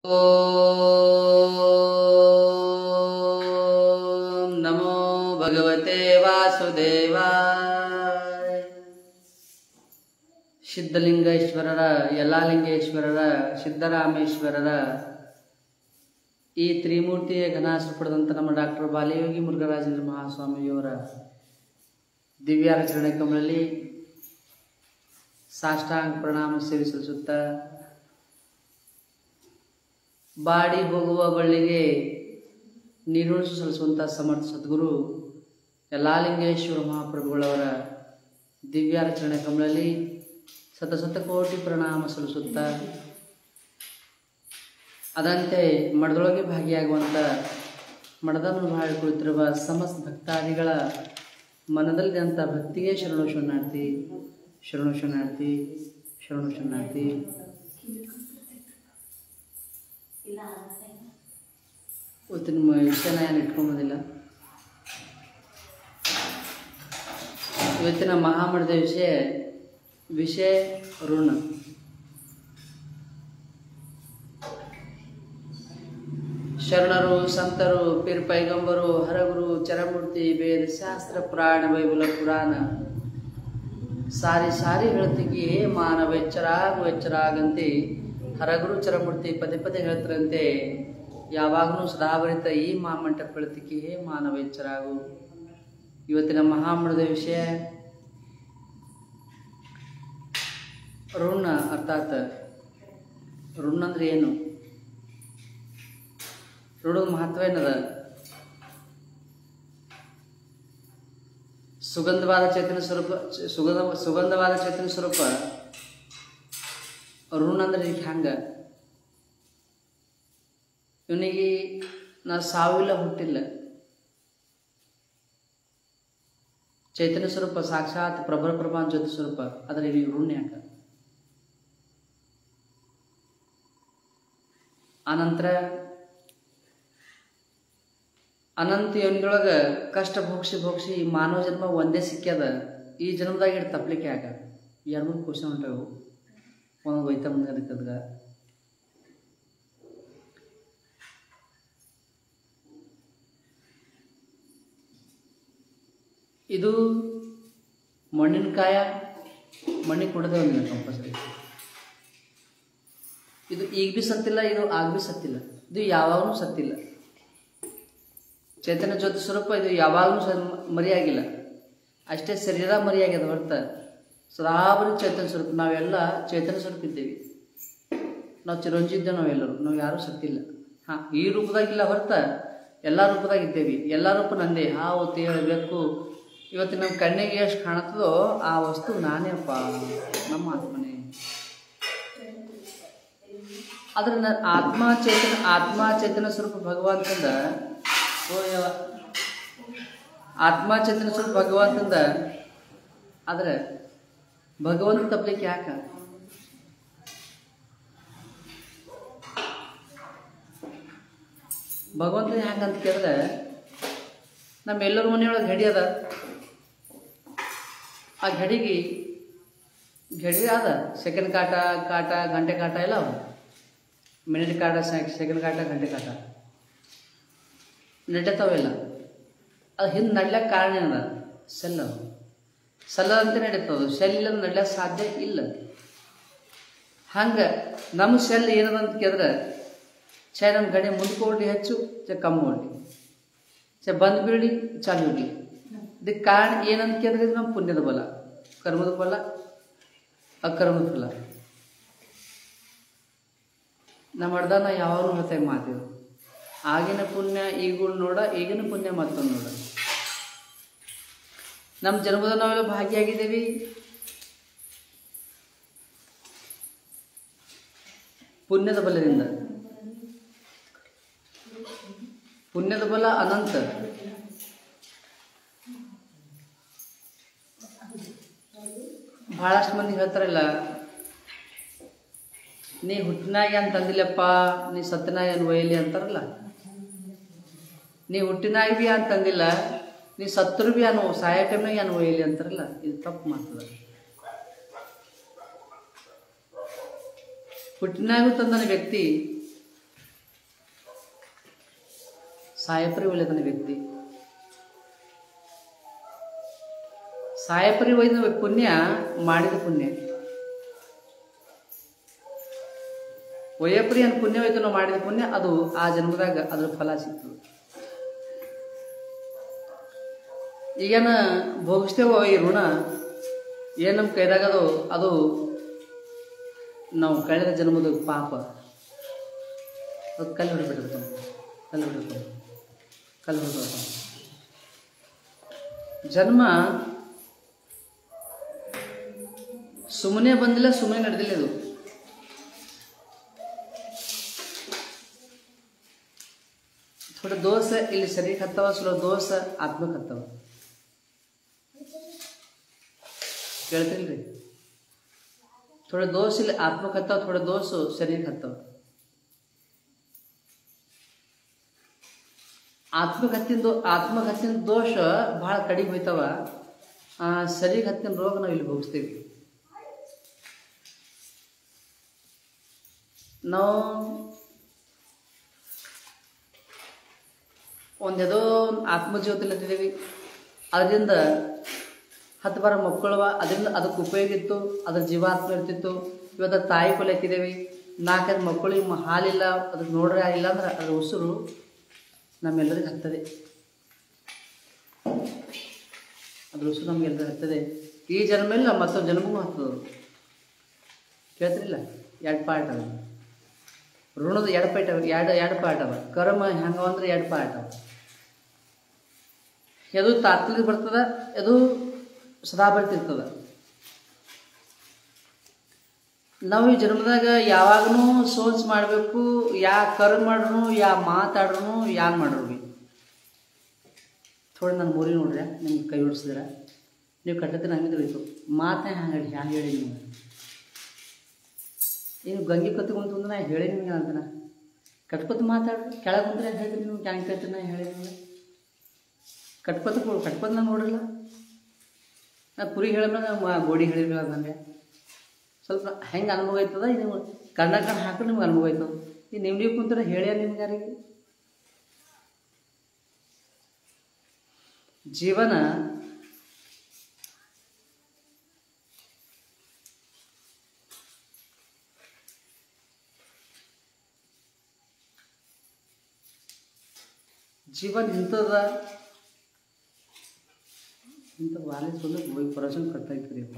ॐ नमो भगवते ವಾಸುದೇವಾಯ ಸಿದ್ಧಲಿಂಗೇಶ್ವರರ ಯಲ್ಲಾಲಿಂಗೇಶ್ವರರ ಸಿದ್ದರಾಮೇಶ್ವರರ ಈ ತ್ರಿಮೂರ್ತಿಯ ಘನಾಶ್ರ ಪಡೆದಂಥ ನಮ್ಮ ಡಾಕ್ಟರ್ ಬಾಲಯೋಗಿ ಮುರುಘರಾಜೇಂದ್ರ ಮಹಾಸ್ವಾಮಿಯವರ ದಿವ್ಯಾರ್ಚರಣೆ ಕಮಲಲ್ಲಿ ಸಾಷ್ಟಾಂಗ ಪ್ರಣಾಮ ಸೇವೆ ಸಲ್ಲಿಸುತ್ತಾ ಬಾಡಿ ಹೋಗುವ ಬಳ್ಳಿಗೆ ನೀರುಣಿಸು ಸಲ್ಲಿಸುವಂಥ ಸಮರ್ಥ ಸದ್ಗುರು ಯಲ್ಲಾಲಿಂಗೇಶ್ವರ ಮಹಾಪ್ರಭುಗಳವರ ದಿವ್ಯಾರ್ಚರಣೆ ಕಮಲಲ್ಲಿ ಶತ ಶತಕೋಟಿ ಪ್ರಣಾಮ ಸಲ್ಲಿಸುತ್ತಾ ಅದಂತೆ ಮಠದೊಳಗೆ ಭಾಗಿಯಾಗುವಂಥ ಮಠದನ್ನು ಮಾಡಿ ಕುಳಿತಿರುವ ಸಮಸ್ತ ಭಕ್ತಾದಿಗಳ ಮನದಲ್ಲಿದ್ದಂಥ ಭಕ್ತಿಗೆ ಶರಣು ಶರಣಾರ್ಥಿ ಶರಣು ಶರಣಾರ್ಥಿ ಶರಣು ಶರಣಾರ್ಥಿ ಇವತ್ತಿನ ಮ- ವಿಷಯನ ಏನು ಇಟ್ಕೊಂಬೋದಿಲ್ಲ ಇವತ್ತಿನ ಮಹಾಮಠದ ವಿಷಯ ವಿಷಯ ಋಣ ಶರಣರು ಸಂತರು ಪೀರ್ ಪೈಗಂಬರು ಹರಗುರು ಚರಮೂರ್ತಿ ವೇದ ಶಾಸ್ತ್ರ ಪುರಾಣ ಬೈಬಲ ಪುರಾಣ ಸಾರಿ ಸಾರಿ ಹೇಳ್ತಿಗಿ ಮಾನವ ಎಚ್ಚರಾಗು ಎಚ್ಚರಾಗಂತೆ ಹರಗುರು ಚರಮೂರ್ತಿ ಪದೇ ಪದೇ ಹೇಳ್ತಾರಂತೆ ಯಾವಾಗಲೂ ಸದಾಭರಿತ ಈ ಮಹಾಮಂಟಪ ಬೆಳತಿಗೆ ಹೇ ಮಾನವ ಎಚ್ಚರಾಗು ಇವತ್ತಿನ ಮಹಾಮಣದ ವಿಷಯ ಋಣ ಅರ್ಥಾತ್ ಋಣ ಅಂದ್ರೆ ಏನು ಋಣದ ಮಹತ್ವ ಏನದ ಸುಗಂಧವಾದ ಚೇತನ ಸ್ವರೂಪ ಚ- ಸುಗಂಧ ಸುಗಂಧವಾದ ಚೇತನ ಸ್ವರೂಪ ಋಣ ಅಂದ್ರೆ ಈಗ ಹಂಗ ಇವನಿಗೆ ನಾ ಸಾವಿಲ್ಲ ಹುಟ್ಟಿಲ್ಲ ಚೈತನ್ಯ ಸ್ವರೂಪ ಸಾಕ್ಷಾತ್ ಪ್ರಬಲ ಪ್ರಮಾಣ ಜ್ಯೋತಿ ಸ್ವರೂಪ ಆದರೆ ಇವನಿಗೆ ಋಣ ಯಾಕ ಆನಂತರ ಅನಂತ ಯೋನಿಯೊಳಗೆ ಕಷ್ಟ ಭೋಗ್ಸಿ ಭೋಗ್ಸಿ ಈ ಮಾನವ ಜನ್ಮ ಒಂದೇ ಸಿಕ್ಕ್ಯದ ಈ ಜನ್ಮದಾಗ ಇಟ್ಟು ತಪ್ಪಲಿಕ್ಕೆ ಯಾಕ ಎರಡು ಮೂರು ಕ್ವಶನ್ ಹೊಂಟವು ಒಂದು ಒಯ್ತಾ ಮುಂದೆ ಅದಕ್ಕದ್ಗ ಇದು ಮಣ್ಣಿನ ಕಾಯ ಮಣ್ಣಿಗೆ ಕೊಡದೆ ಒಂದಿಲ್ಲ ಕಂಪಲ್ಸರಿ ಇದು ಈಗ ಭೀ ಸತ್ತಿಲ್ಲ ಇದು ಆಗ ಭೀ ಸತ್ತಿಲ್ಲ ಇದು ಯಾವಾಗಲೂ ಸತ್ತಿಲ್ಲ ಚೈತನ್ಯ ಜ್ಯೋತಿ ಸ್ವರೂಪ ಇದು ಯಾವಾಗಲೂ ಸ ಮರಿಯಾಗಿಲ್ಲ ಅಷ್ಟೇ ಶರೀರ ಮರಿಯಾಗ್ಯದ ಹೊರತ ಸದಾಬರಿ ಚೈತನ್ಯ ಸ್ವರೂಪ ನಾವೆಲ್ಲ ಚೈತನ್ಯ ಸ್ವರೂಪ ಇದ್ದೇವೆ ನಾವು ಚಿರಂಜಿ ಇದ್ದೇವೆ ನಾವೆಲ್ಲರೂ ನಾವು ಯಾರೂ ಸತ್ತಿಲ್ಲ ಹಾಂ ಈ ರೂಪದಾಗಿಲ್ಲ ಹೊರತ ಎಲ್ಲ ರೂಪದಾಗ ಇದ್ದೇವೆ ಎಲ್ಲ ರೂಪ ನಂದೇ ಹಾವು ತೇಳು ಬೆಕ್ಕು ಇವತ್ತು ನಮ್ಮ ಕಣ್ಣಿಗೆ ಎಷ್ಟು ಕಾಣುತ್ತದೋ ಆ ವಸ್ತು ನಾನೇಪ್ಪ ನಮ್ಮ ಆತ್ಮನೇ ಆದ್ರೆ ನ ಆತ್ಮ ಚೇತನ ಆತ್ಮ ಚೇತನ ಸ್ವರೂಪ ಭಗವಂತಂದ ಓ ಯವ್ವ. ಆತ್ಮ ಚೇತನ ಸ್ವರೂಪ ಭಗವಂತಂದ ಆದ್ರೆ ಭಗವಂತ ತಪ್ಪಲಿಕ್ಕೆ ಯಾಕ ಭಗವಂತ ಹೆಂಗಂತ ಕೇಳಿದ್ರೆ ನಮ್ಮೆಲ್ಲರ ಮನೆಯೊಳಗೆ ಗಡಿ ಅದ ಆ ಗಡಿಗೆ ಗಡಿ ಅದ ಸೆಕೆಂಡ್ ಕಾಟ ಕಾಟ ಗಂಟೆ ಕಾಟ ಎಲ್ಲ ಅವ ಮಿನಿಟ್ ಕಾಟ ಸೆಕೆಂಡ್ ಕಾಟ ಗಂಟೆ ಕಾಟ ನಡೀತಾವೆಲ್ಲ ಅದು ಹಿಂದೆ ನಡ್ಲಕ್ಕೆ ಕಾರಣ ಏನದ ಸೆಲ್ ಅದು ಸೆಲ್ಲ ಅಂತ ನಡೀತದೆ ಸೆಲ್ ಇಲ್ಲ ನಡ್ಲಕ್ಕೆ ಸಾಧ್ಯ ಇಲ್ಲ ಹಂಗೆ ನಮ್ಮ ಸೆಲ್ ಏನದ ಅಂತ ಕೇಳಿದ್ರೆ ಛೇ ನಮ್ಮ ಗಡಿ ಮುಂದಕ್ಕೆ ಹೊಡ್ಲಿ ಹೆಚ್ಚು ಚೆ ಕಮ್ಮಿ ಹೊಡ್ಲಿ ಚೆ ಬಂದು ಬೀಳಿ ಚಾಲು ಇರಲಿ ಇದಕ್ಕೆ ಕಾರಣ ಏನಂತ ಕೇಳಿದ್ರೆ ಇದು ನಮ್ಮ ಪುಣ್ಯದ ಬಲ ಕರ್ಮದ ಬಲ ಅಕರ್ಮದ ಫಲ ನಮ್ಮ ಅಡ್ದಾನ ಯಾವಾಗಲೂ ಹೇಳ್ತೇವೆ ಮಾತಿದ್ರು ಆಗಿನ ಪುಣ್ಯ ಈಗಳು ನೋಡ ಈಗಿನ ಪುಣ್ಯ ಮತ್ತೊಂದು ನೋಡ ನಮ್ಮ ಜನ್ಮದ ನಾವೆಲ್ಲ ಭಾಗಿಯಾಗಿದ್ದೇವೆ ಪುಣ್ಯದ ಬಲದಿಂದ ಪುಣ್ಯದ ಬಲ ಅನಂತ ಬಹಳಷ್ಟು ಮಂದಿ ಹೇಳ್ತಾರಲ್ಲ ನೀ ಹುಟ್ಟಿನಾಗ ಅಂತ ಅಂದಿಲ್ಲಪ್ಪ ನೀ ಸತ್ತನಾಗ ಏನು ಒಯ್ಯಲಿ ಅಂತಾರಲ್ಲ ನೀ ಹುಟ್ಟಿನಾಗ ಬಿ ಅಂತಂದಿಲ್ಲ ನೀ ಸತ್ತರು ಬಿ ಅನು ಸಾಯ ಟೈಮ್ನಾಗ ಏನು ಒಯ್ಯಲಿ ಅಂತಾರಲ್ಲ ಇದು ತಪ್ಪು ಮಾತದ ಹುಟ್ಟಿನಾಗೂ ತಂದನ ವ್ಯಕ್ತಿ ಸಾಯಪರಿ ಒಳ್ಳೆದನ ವ್ಯಕ್ತಿ ಸಾಯಪರಿ ಒಯ್ದ ಪುಣ್ಯ ಮಾಡಿದ ಪುಣ್ಯ ವಯಪರಿ ಅನ್ ಪುಣ್ಯ ಹೋಯ್ತು ನಾವು ಮಾಡಿದ ಪುಣ್ಯ ಅದು ಆ ಜನ್ಮದಾಗ ಅದ್ರ ಫಲ ಸಿಗ್ತದೆ ಈಗೇನ ಭೋಗಿಸ್ತೇವೋ ಈ ಋಣ ಏನು ನಮ್ಮ ಕೈದಾಗದು ಅದು ನಾವು ಕಳೆದ ಜನ್ಮದ ಪಾಪ ಅದು ಕಲ್ಲು ಹೊಡಿಬಿಟ್ಟಿರ್ತಾನೆ ಕಲ್ಲು ಹೊಡಿರ್ತಾನೆ ಕಲ್ಲು ಹೊಡಿರ್ತಾನೆ ಜನ್ಮ ಸುಮ್ಮನೆ ಬಂದಿಲ್ಲ ಸುಮ್ಮನೆ ನಡೆದಿಲ್ಲ ಇದು थोड़ा दोष ಇಲ್ಲಿ ಶರೀರ ಹತ್ತವ ಸ್ವಲ್ಪ ದೋಷ ಆತ್ಮಕ್ಕೆ ಹತ್ತವ ಕೇಳ್ತಿಲ್ರಿ ಥೋಡೆ ದೋಷ ಇಲ್ಲಿ ಆತ್ಮಕ್ಕೆ ಹತ್ತವ ಥೋಡೆ ದೋಷ ಶರೀರಕ್ಕೆ ಹತ್ತವ ಆತ್ಮಕ್ಕೆ ಹತ್ತಿನ ಆತ್ಮಕ್ಕೆ ಹತ್ತಿನ ದೋಷ ಭಾಳ ಕಡಿಮೆ ಹೋಯ್ತವ ಆ ಶರೀರಕ್ಕೆ ಹತ್ತಿನ ರೋಗ ನಾವು ಇಲ್ಲಿ ಭೋಗಿಸ್ತೀವಿ ನಾವು ಒಂದೇದೋ ಆತ್ಮಜ್ಯೋತಿಲತ್ತಿದ್ದೀವಿ ಅದರಿಂದ ಹತ್ತು ಬಾರ ಮಕ್ಕಳವ ಅದರಿಂದ ಅದಕ್ಕೆ ಉಪಯೋಗ ಇತ್ತು ಅದ್ರ ಜೀವಾತ್ಮ ಇರ್ತಿತ್ತು ಇವತ್ತು ತಾಯಿ ಕೊಲೆ ಹಾಕಿದ್ದೇವೆ ನಾಲ್ಕೈದು ಮಕ್ಕಳಿಗೆ ಮ- ಹಾಲಿಲ್ಲ ಅದಕ್ಕೆ ನೋಡ್ರೆ ಇಲ್ಲ ಅಂದ್ರೆ ಅದ್ರ ಉಸಿರು ನಮ್ಮೆಲ್ಲರಿಗೆ ಹತ್ತದೆ ಅದ್ರ ಉಸಿರು ನಮಗೆಲ್ಲರಿಗೆ ಹತ್ತದೆ ಈ ಜನ್ಮ ಇಲ್ಲ ಮತ್ತೊಂದು ಜನ್ಮಗೂ ಹತ್ತದ ಕೇಳ್ತಿರಿಲ್ಲ ಎರಡು ಪಾರ್ಟ್ ಅದ ಋಣದ ಎರಡು ಪಾರ್ಟ್ ಅವ ಎರಡು ಎರಡು ಪಾರ್ಟ್ ಅವ ಕರ್ಮ ಹೆಂಗವ ಅಂದ್ರೆ ಎರಡು ಪಾರ್ಟ್ ಅವ ಅದು ತಾತ್ಕಾಲಿಕ ಬರ್ತದ ಅದು ಸದಾ ಬರ್ತಿರ್ತದ ನಾವು ಈ ಜನ್ಮದಾಗ ಯಾವಾಗನೂ ಸೋಚ್ ಮಾಡಬೇಕು ಯಾ ಕರ್ಮ ಮಾಡ್ರು ಯಾ ಮಾತಾಡ್ರು ಯಾನ್ ಮಾಡ್ರು ಬಿ ಥೋಡೆ ನನ್ನ ಮೂರಿ ನೋಡ್ರಿ ನಿಮ್ಗೆ ಕೈ ಹೊಡಿಸಿದ್ರ ನೀವು ಕಟ್ಟത്തിന് ಹಂಗೆ ತಿಳಿತು ಮಾತೇ ಹಂಗೆ ಹೇಳಿ ಹ್ಯಾಂಗೆ ಹೇಳಿ ನೀವು ಏನು ಗಂಗೆ ಕತ್ಕೊಂತು ಅಂದ್ರೆ ನಾ ಹೇಳಿ ನಿಮ್ಗೆ ಅಂತಾನ ಕಟ್ಕೊತ ಮಾತಾಡ್ರಿ ಕೆಳಗೆ ಬಂದ್ರೆ ಹೇಳ್ರಿ ನೀವು ಹ್ಯಾಂಗೆ ಕೇಳ್ತೀನಿ ನಾ ಹೇಳಿ ನಿಮ್ಗೆ ಕಟ್ಕೊತ ಕಟ್ಕೊತ ನಾನು ನೋಡಿಲ್ಲ ನಾ ಕುರಿ ಹೇಳಿದ್ಮೇಲೆ ಗೋಡಿ ಹೇಳಿರಲಿಲ್ಲ ನನಗೆ ಸ್ವಲ್ಪ ಹೆಂಗೆ ಅನುಭವ ಆಯ್ತದ ಇದು ಕಣ್ಣ ಕಣ್ಣು ಹಾಕಿದ್ರೆ ನಿಮ್ಗೆ ಅನುಭವ ಆಯ್ತದ ಈ ನೀವು ನೀವು ಕುಂತಾರೆ ಹೇಳ್ಯಾರ ನಿಮ್ಗೆ ಯಾರಿಗೆ ಜೀವನ ಜೀವನ ಇಂಥದ ಇಂಥ ವಾಲೆ ಸುಳ್ಳು ಹೋಗಿ ಪರಸನ್ ಕಟ್ಟಾಯ್ತಿರಿಪ್ಪ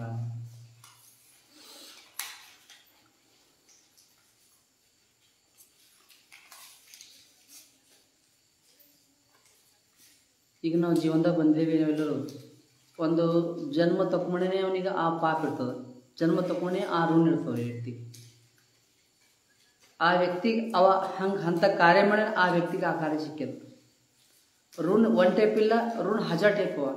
ಈಗ ನಾವು ಜೀವನದಾಗ ಬಂದೇವಿ ನಾವೆಲ್ಲರೂ ಒಂದು ಜನ್ಮ ತಕೊಂಡೇ ಅವನಿಗೆ ಆ ಪಾಪ ಇರ್ತದೆ ಜನ್ಮ ತಕೊಂಡೇ ಆ ಋಣ ಇರ್ತವೆ ವ್ಯಕ್ತಿ ಆ ವ್ಯಕ್ತಿಗೆ ಅವ ಹಂಗೆ ಅಂಥ ಕಾರ್ಯ ಮಾಡಿ ಆ ವ್ಯಕ್ತಿಗೆ ಆ ಕಾರ್ಯ ಸಿಕ್ಕ್ಯದ ಋಣ ಒನ್ ಟೈಪ್ ಇಲ್ಲ ಋಣ ಹಜಾರ್ ಟೈಪ್ ಅವ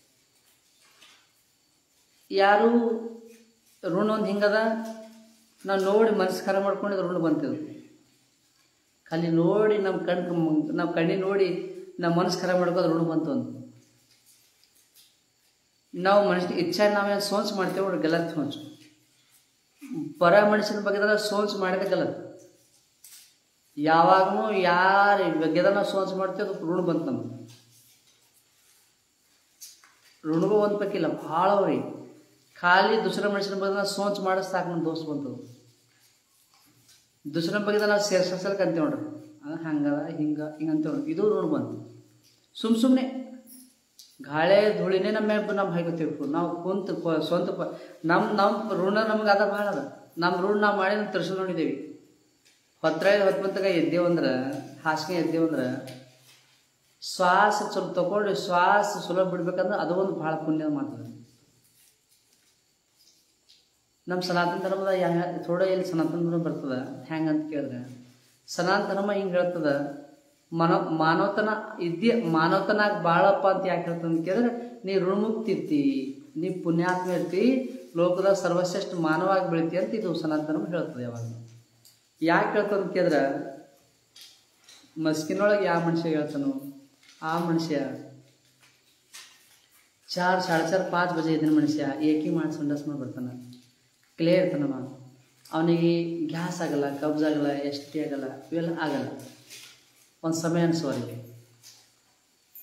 ಯಾರು ಋಣ ಒಂದು ಹಿಂಗದ ನಾವು ನೋಡಿ ಮನಸ್ಸು ಖರ ಮಾಡ್ಕೊಂಡಿದ್ದು ಋಣ ಬಂತದ ಖಾಲಿ ನೋಡಿ ನಮ್ಮ ಕಣ್ಣು ನಾವು ಕಣ್ಣಿ ನೋಡಿ ನಾವು ಮನಸ್ಸು ಖರ ಮಾಡ್ಕೋದು ಋಣ ಬಂತು ಅಂತ ನಾವು ಮನುಷ್ಯ ಇಚ್ಛೆ ನಾವೇನು ಸೋಂಚ್ ಮಾಡ್ತೇವೆ ನೋಡಿ ಗಲತ್ ಸೋಂಚು ಪರ ಮನುಷ್ಯನ ಬಗ್ಗೆ ಸೋಂಚ್ ಮಾಡಿದ ಗಲತ್ ಯಾವಾಗಲೂ ಯಾರು ಬಗ್ಗೆದ ನಾವು ಸೋಂಚ್ ಮಾಡ್ತೇವೆ ಅದು ಋಣ ಬಂತು ನಮ್ಗೆ ಋಣಗೂ ಒಂದು ಪಕ್ಕಿಲ್ಲ ಭಾಳ ಅವ್ರಿ ಖಾಲಿ ದುಸರ ಮನುಷ್ಯನ ಬಗ್ಗೆ ನಾವು ಸೋಂಚ್ ಮಾಡಿಸ್ ಸಾಕು ನಮ್ಮ ದೋಸ್ತ್ ಬಂತದು ದುಸರ ಬಗ್ಗೆ ನಾವು ಸೇರ್ಸಲ್ಕ ಅಂತೇವೆ ನೋಡ್ರಿ ಅದು ಹಂಗದ ಹಿಂಗೆ ಹಿಂಗೆ ಅಂತೇವೆ ನೋಡ್ರಿ ಇದು ಋಣ ಬಂತು ಸುಮ್ಮ ಸುಮ್ಮನೆ ಗಾಳೆ ಧೂಳಿನೇ ನಮ್ಮ ಮ್ಯಾಗ ನಮ್ಮ ಹಾಕೋತೀವಿ ನಾವು ಕುಂತು ಪ ಸ್ವಂತ ಪ ನಮ್ಮ ನಮ್ಮ ಋಣ ನಮ್ಗೆ ಅದ ಭಾಳ ಅದ ನಮ್ಮ ಋಣ ನಾವು ಮಾಡಿ ನಾವು ತರ್ಸಿ ನೋಡಿದ್ದೇವೆ ಹೊತ್ತೈದು ಹೊತ್ತು ಮಂತಾಗ ಎದ್ದೇವಂದ್ರೆ ಹಾಸಿಗೆ ಎದ್ದೇವಂದ್ರೆ ಶ್ವಾಸ ಸ್ವಲ್ಪ ತಗೊಂಡು ಶ್ವಾಸ ಸುಲಭ ಬಿಡ್ಬೇಕಂದ್ರೆ ಅದು ಒಂದು ಭಾಳ ಪುಣ್ಯದ ಮಾತದ ನಮ್ಮ ಸನಾತನ ಧರ್ಮದ ಯಾ ಥೋಡ ಎಲ್ಲಿ ಸನಾತನ ಧರ್ಮ ಬರ್ತದ ಹೆಂಗೆ ಅಂತ ಕೇಳಿದ್ರೆ ಸನಾತನ ಧರ್ಮ ಹಿಂಗೆ ಹೇಳ್ತದ ಮನೋ ಮಾನವತನ ಇದ್ಯ ಮಾನವತನಾಗ ಬಾಳಪ್ಪ ಅಂತ ಯಾಕೆ ಹೇಳ್ತದೆ ಅಂತ ಕೇಳಿದ್ರೆ ನೀ ಋಣಮುಕ್ತಿ ಇರ್ತಿ ನೀ ಪುಣ್ಯಾತ್ಮ ಇರ್ತಿ ಲೋಕದ ಸರ್ವಶ್ರೇಷ್ಠ ಮಾನವಾಗಿ ಬೆಳಿತಿ ಅಂತ ಇದು ಸನಾತನ ಧರ್ಮ ಹೇಳ್ತದೆ ಯಾವಾಗ ಯಾಕೆ ಹೇಳ್ತದೆ ಅಂತ ಕೇಳಿದ್ರೆ ಮಸ್ಕಿನೊಳಗೆ ಯಾವ ಮನುಷ್ಯ ಹೇಳ್ತಾನೋ ಆ ಮನುಷ್ಯ ಚಾರ್ ಸಾಡೆ ಚಾರ್ ಪಾಂಚ್ ಬಜೆ ಇದ್ದ ಮನುಷ್ಯ ಏಕಿ ಮಾಡಿ ಸಂಡಸ್ ಮಾಡಿ ಬರ್ತಾನೆ ಕ್ಲಿಯರ್ ಇರ್ತಾನವ ಅವನಿಗೆ ಗ್ಯಾಸ್ ಆಗಲ್ಲ ಕಬ್ಸ್ ಆಗಲ್ಲ ಎಸ್ ಟಿ ಆಗಲ್ಲ ಇವೆಲ್ಲ ಆಗಲ್ಲ ಒಂದು ಸಮಯ ಅನಿಸೋರಿಗೆ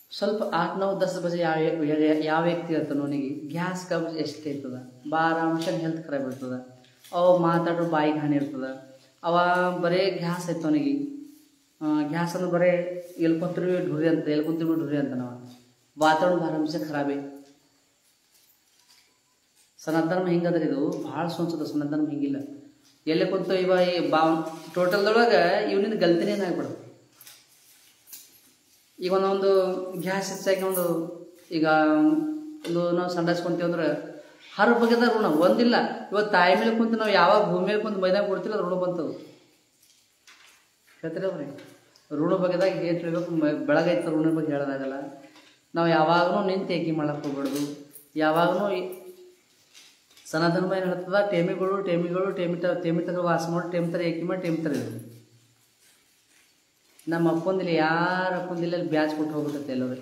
ಸ್ವಲ್ಪ ಆಟ್ ನौ दस बजे ಯಾವ ಯಾವ- ಯಾವ ವ್ಯಕ್ತಿ ಇರ್ತಾನೆ ಅವನಿಗೆ ಗ್ಯಾಸ್ ಕಬ್ಜ್ ಎಷ್ಟು ಇರ್ತದ ಭಾಳ ಅಂಶ ಹೆಲ್ತ್ ಖರಾಬ್ ಇರ್ತದ ಅವ ಮಾತಾಡೋ ಬಾಯಿಗೆ ಹಾನಿ ಇರ್ತದ ಅವ ಬರೇ ಗ್ಯಾಸ್ ಐತೆ ಅವನಿಗೆ ಗ್ಯಾಸ್ ಅಂದ್ರೆ ಬರೇ ಎಲ್ಕೊಂತಿರ್ವಿ ಢುರಿ ಅಂತ ಎಲ್ಕೊಂತಿರ್ವಿ ಢುರಿ ಅಂತ ನಾವು ವಾತಾವರಣ ಭಾಳ ಅಂಶ ಖರಾಬೇ ಸನಾತನ ಹಿಂಗದ್ರಿ ಇದು ಭಾಳ ಸೋನ್ಸದ ಸನಾತನ ಹಿಂಗಿಲ್ಲ ಎಲ್ಲಿ ಕುಂತು ಇವ ಈ ಬಾ ಟೋಟಲ್ದೊಳಗೆ ಇವನಿಂದ ಗಲ್ತಿನೇ ಆಗ್ಬಿಡೋದು ಈಗ ಒಂದೊಂದು ಗ್ಯಾಸ್ ಹೆಚ್ಚಾಗಿ ಒಂದು ಈಗ ಒಂದು ನಾವು ಸಂಡಾಸ್ಕೊಂತೀವಿ ಅಂದ್ರೆ ಹರ ಬಗೆದ ಋಣ ಒಂದಿಲ್ಲ ಇವತ್ತು ತಾಯಿ ಮೇಲೆ ಕುಂತು ನಾವು ಯಾವಾಗ ಭೂಮಿ ಮೇಲೆ ಕುಂತು ಮೈದಾಗ ಕೊಡ್ತಿಲ್ಲ ಅದು ಋಣ ಬಂತದು ಹೇಳ್ತೀರಿ ಅವ್ರಿ ಋಣ ಬಗೆದಾಗ ಏನು ಹೇಳ್ಬೇಕು ಮ- ಬೆಳಗೈತೆ ಋಣ ಬಗ್ಗೆ ಹೇಳೋದಾಗಲ್ಲ ನಾವು ಯಾವಾಗಲೂ ನಿಂತು ಏಕಿ ಮಾಡಕ್ಕೆ ಹೋಗ್ಬಾರ್ದು ಯಾವಾಗಲೂ ಸನಾತನ ಏನು ಹೇಳ್ತದ ಟೇಮಿಗಳು ಟೇಮಿಗಳು ಟೇಮಿ ತ ಟೇಮಿ ತಗ ವಾಸ ಮಾಡಿ ಟೇಮ್ ಥರ ಏಕಿ ಮಾಡಿ ಟೇಮ್ ಥರ ಇರೋದು ನಮ್ಮ ಅಪ್ಪಂದಿಲ್ಲ ಯಾರ ಅಪ್ಪಂದಿಲ್ಲ ಅಲ್ಲಿ ಬ್ಯಾಚ್ ಕೊಟ್ಟು ಹೋಗ್ಬಿಟ್ಟೈತೆ ಎಲ್ಲರೂ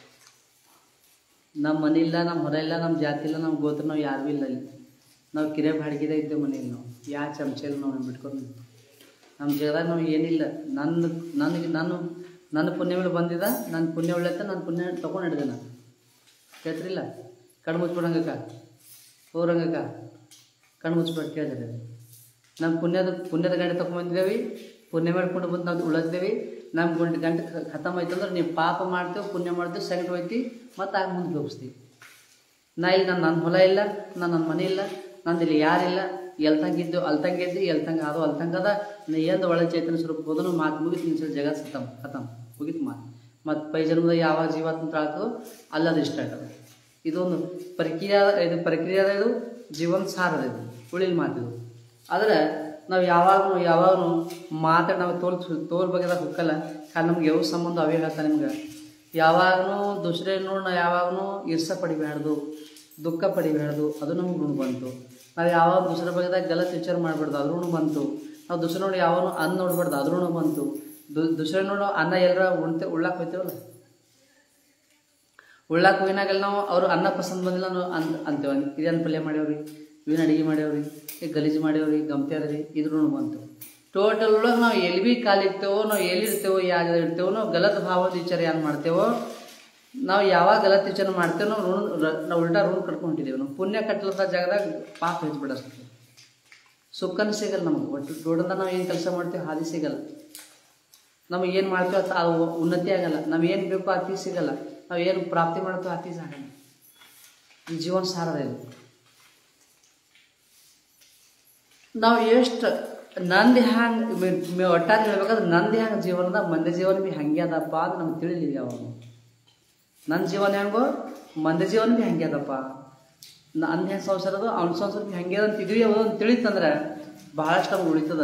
ನಮ್ಮ ಮನೆ ಇಲ್ಲ ನಮ್ಮ ಹೊರ ಇಲ್ಲ ನಮ್ಮ ಜಾತಿ ಇಲ್ಲ ನಮ್ಮ ಗೋತ್ರ ನಾವು ಯಾರೂ ಇಲ್ಲ ಅಲ್ಲಿ ನಾವು ಕಿರೆ ಬಾಡಿಗೆದ ಇದ್ದೇವೆ ಮನೇಲಿ ನಾವು ಯಾ ಚಮಚ ಇಲ್ಲ ನಾವು ಬಿಟ್ಕೊಂಡು ನಮ್ಮ ಜಗದಾಗ ನಾವು ಏನಿಲ್ಲ ನನ್ನ ನನಗೆ ನಾನು ನನ್ನ ಪುಣ್ಯ ಮೇಲೆ ಬಂದಿದ ನನ್ನ ಪುಣ್ಯ ಒಳ್ಳೆತ್ತ ನನ್ನ ಪುಣ್ಯ ತೊಗೊಂಡು ಹಿಡ್ದೆ ನಾನು ಕೇಳ್ತಿರಿಲ್ಲ ಕಣ್ಣು ಮುಚ್ಬಿಡಂಗಕ್ಕ ಹೋರಂಗಕ್ಕ ಕಣ್ಣು ಮುಚ್ಬಿಟ್ಟು ಕೇಳಿದ್ರೆ ನಮ್ಮ ಪುಣ್ಯದ ಪುಣ್ಯದ ಗಂಟೆ ತೊಗೊಂಬಂದಿದ್ದೇವೆ ಪುಣ್ಯ ಮಾಡ್ಕೊಂಡು ಬಂದು ನಾವು ಉಳದ್ದೇವೆ ನಮ್ಮ ಗಂಟೆ ಗಂಟೆ ಖತಮ್ ಆಯ್ತು ಅಂದ್ರೆ ನೀವು ಪಾಪ ಮಾಡ್ತೇವೆ ಪುಣ್ಯ ಮಾಡ್ತೇವೆ ಸೆಕೆಂಡ್ ಹೋಯ್ತಿ ಮತ್ತು ಆಗ ಮುಂದೆ ಹೋಗಿಸ್ತೀವಿ ನಾ ಇಲ್ಲಿ ನಾನು ನನ್ನ ಹೊಲ ಇಲ್ಲ ನಾನು ನನ್ನ ಮನೆ ಇಲ್ಲ ನಂದು ಇಲ್ಲಿ ಯಾರಿಲ್ಲ ಎಲ್ತಂಗೆ ಇದ್ದು ಅಲ್ತಂಗೆ ಇದ್ದು ಎಲ್ತಂಗೆ ಅದು ಅಲ್ತಂಗೆ ಅದ ನಾ ಏನು ಒಳ್ಳೆ ಚೈತನ್ಯ ಸ್ವರೂಪ ಹೋದನು ಮಾತು ಮುಗಿತು ನಿನ್ಸಲ್ ಜಗತ್ ಖತಮ್ ಖತಮ್ ಮುಗಿತು ಮಾತು ಮತ್ತು ಪೈ ಜನ್ಮದ ಯಾವ ಜೀವಾತ್ಮ ತಾಳ್ತದೋ ಅಲ್ಲದು ಇಷ್ಟ ಆಗ್ತದೆ ಇದೊಂದು ಪ್ರಕ್ರಿಯೆ ಇದು ಪ್ರಕ್ರಿಯೆ ಅದ ಇದು ಜೀವನ ಸಾರ ಅದ ಇದು ಉಳಿಲ್ ಮಾತಿದು ಆದರೆ ನಾವು ಯಾವಾಗಲೂ ಯಾವಾಗಲೂ ಮಾತಾಡಿ ನಾವು ತೋಲ್ ತೋಲ್ ಬಗೆದಾಗ ಹುಕ್ಕಲ್ಲ ಕಾರಣ ನಮ್ಗೆ ಯಾವ ಸಂಬಂಧ ಅವೇ ಹೇಳ್ತಾನೆ ನಿಮ್ಗೆ ಯಾವಾಗಲೂ ದುಸರೆ ನೋಡಿ ನಾವು ಯಾವಾಗಲೂ ಇರ್ಸ ಪಡಿಬಾರ್ದು ದುಃಖ ಪಡಿಬಾರ್ದು ಅದು ನಮ್ಗೆ ಋಣ ಬಂತು ನಾವು ಯಾವಾಗ ದುಸರ ಬಗೆದಾಗ ಗಲತ್ ವಿಚಾರ ಮಾಡಬಾರ್ದು ಅದು ಋಣ ಬಂತು ನಾವು ದುಸರ ನೋಡಿ ಯಾವಾಗ ಅನ್ನ ನೋಡ್ಬಾರ್ದು ಅದು ಋಣ ಬಂತು ದು ದುಸರೆ ನೋಡೋ ಅನ್ನ ಎಲ್ಲರ ಉಣ್ತೆ ಉಳ್ಳಾಕ್ ಹೋಯ್ತೇವಲ್ಲ ಉಳ್ಳಾಕ್ ಹೋಗಿನಾಗೆಲ್ಲ ನಾವು ಅವರು ಅನ್ನ ಪಸಂದ್ ಬಂದಿಲ್ಲ ನಾವು ಅನ್ ಅಂತೇವೆ ಇದೇನು ಪಲ್ಯ ಮಾಡ್ಯಾವ್ರಿ ಇವೇನು ಅಡಿಗೆ ಮಾಡ್ಯಾವ್ರಿ ಈಗ ಗಲೀಜು ಮಾಡ್ಯಾವ್ರಿ ಗಮ್ತ್ಯಾರ್ರಿ ಇದ್ರ ಬಂತು ಟೋಟಲ್ ಒಳಗೆ ನಾವು ಎಲ್ಲಿ ಭೀ ಕಾಲಿರ್ತೇವೋ ನಾವು ಎಲ್ಲಿರ್ತೇವೋ ಯಾವ ಇರ್ತೇವೋ ನಾವು ಗಲತ್ ಭಾವದ ವಿಚಾರ ಏನು ಮಾಡ್ತೇವೋ ನಾವು ಯಾವಾಗ ಗಲತ್ ವಿಚಾರ ಮಾಡ್ತೇವೋ ನಾವು ಋಣ ರ- ನಾವು ಉಲ್ಟಾ ಋಣ ಕಟ್ಕೊಂಡಿದ್ದೇವೆ ನಾವು ಪುಣ್ಯ ಕಟ್ಟಲದ ಜಾಗದಾಗ ಪಾಪ ಹೆಚ್ಚಿಬಿಡಸ್ತದೆ ಸುಖನ ಸಿಗಲ್ಲ ನಮಗೆ ಒಟ್ಟು ಟೋಟಲ್ದ ನಾವು ಏನು ಕೆಲಸ ಮಾಡ್ತೇವೆ ಹಾದಿ ಸಿಗಲ್ಲ ನಮಗೆ ಏನು ಮಾಡ್ತೇವೆ ಅದು ಅದು ಉನ್ನತಿ ಆಗಲ್ಲ ನಾವು ಏನು ಬೇಕು ಅತಿ ಸಿಗಲ್ಲ ನಾವು ಏನು ಪ್ರಾಪ್ತಿ ಮಾಡ್ತೇವೆ ಅತಿ ಸಾಗಲ್ಲ ಈ ಜೀವನ ಸಾರದ ಇದು ನಾವು ಎಷ್ಟು ನಂದು ಹ್ಯಾಂಗೆ ಒಟ್ಟಾರೆ ಹೇಳ್ಬೇಕಾದ್ರೆ ನಂದು ಹ್ಯಾಂಗೆ ಜೀವನದ ಮಂದಿ ಜೀವನ ಭೀ ಹಂಗೆ ಅದಪ್ಪ ಅಂತ ನಮ್ಗೆ ತಿಳಿಲಿಲ್ಲ ಯಾವಾಗ ನನ್ನ ಜೀವನ ಹೆಂಗೋ ಮಂದಿ ಜೀವನ ಭೀ ಹಂಗೆ ಅದಪ್ಪ ನಂದು ಹೆಂಗೆ ಸಂಸಾರ ಅದು ಅವ್ನ ಸಂಸಾರ ಭೀ ಹಂಗೆ ಅದ ಅಂತ ಇದ್ವಿ ಅದು ಅಂತ ತಿಳಿತಂದ್ರೆ ಭಾಳಷ್ಟು ನಮ್ಗೆ ಉಳಿತದ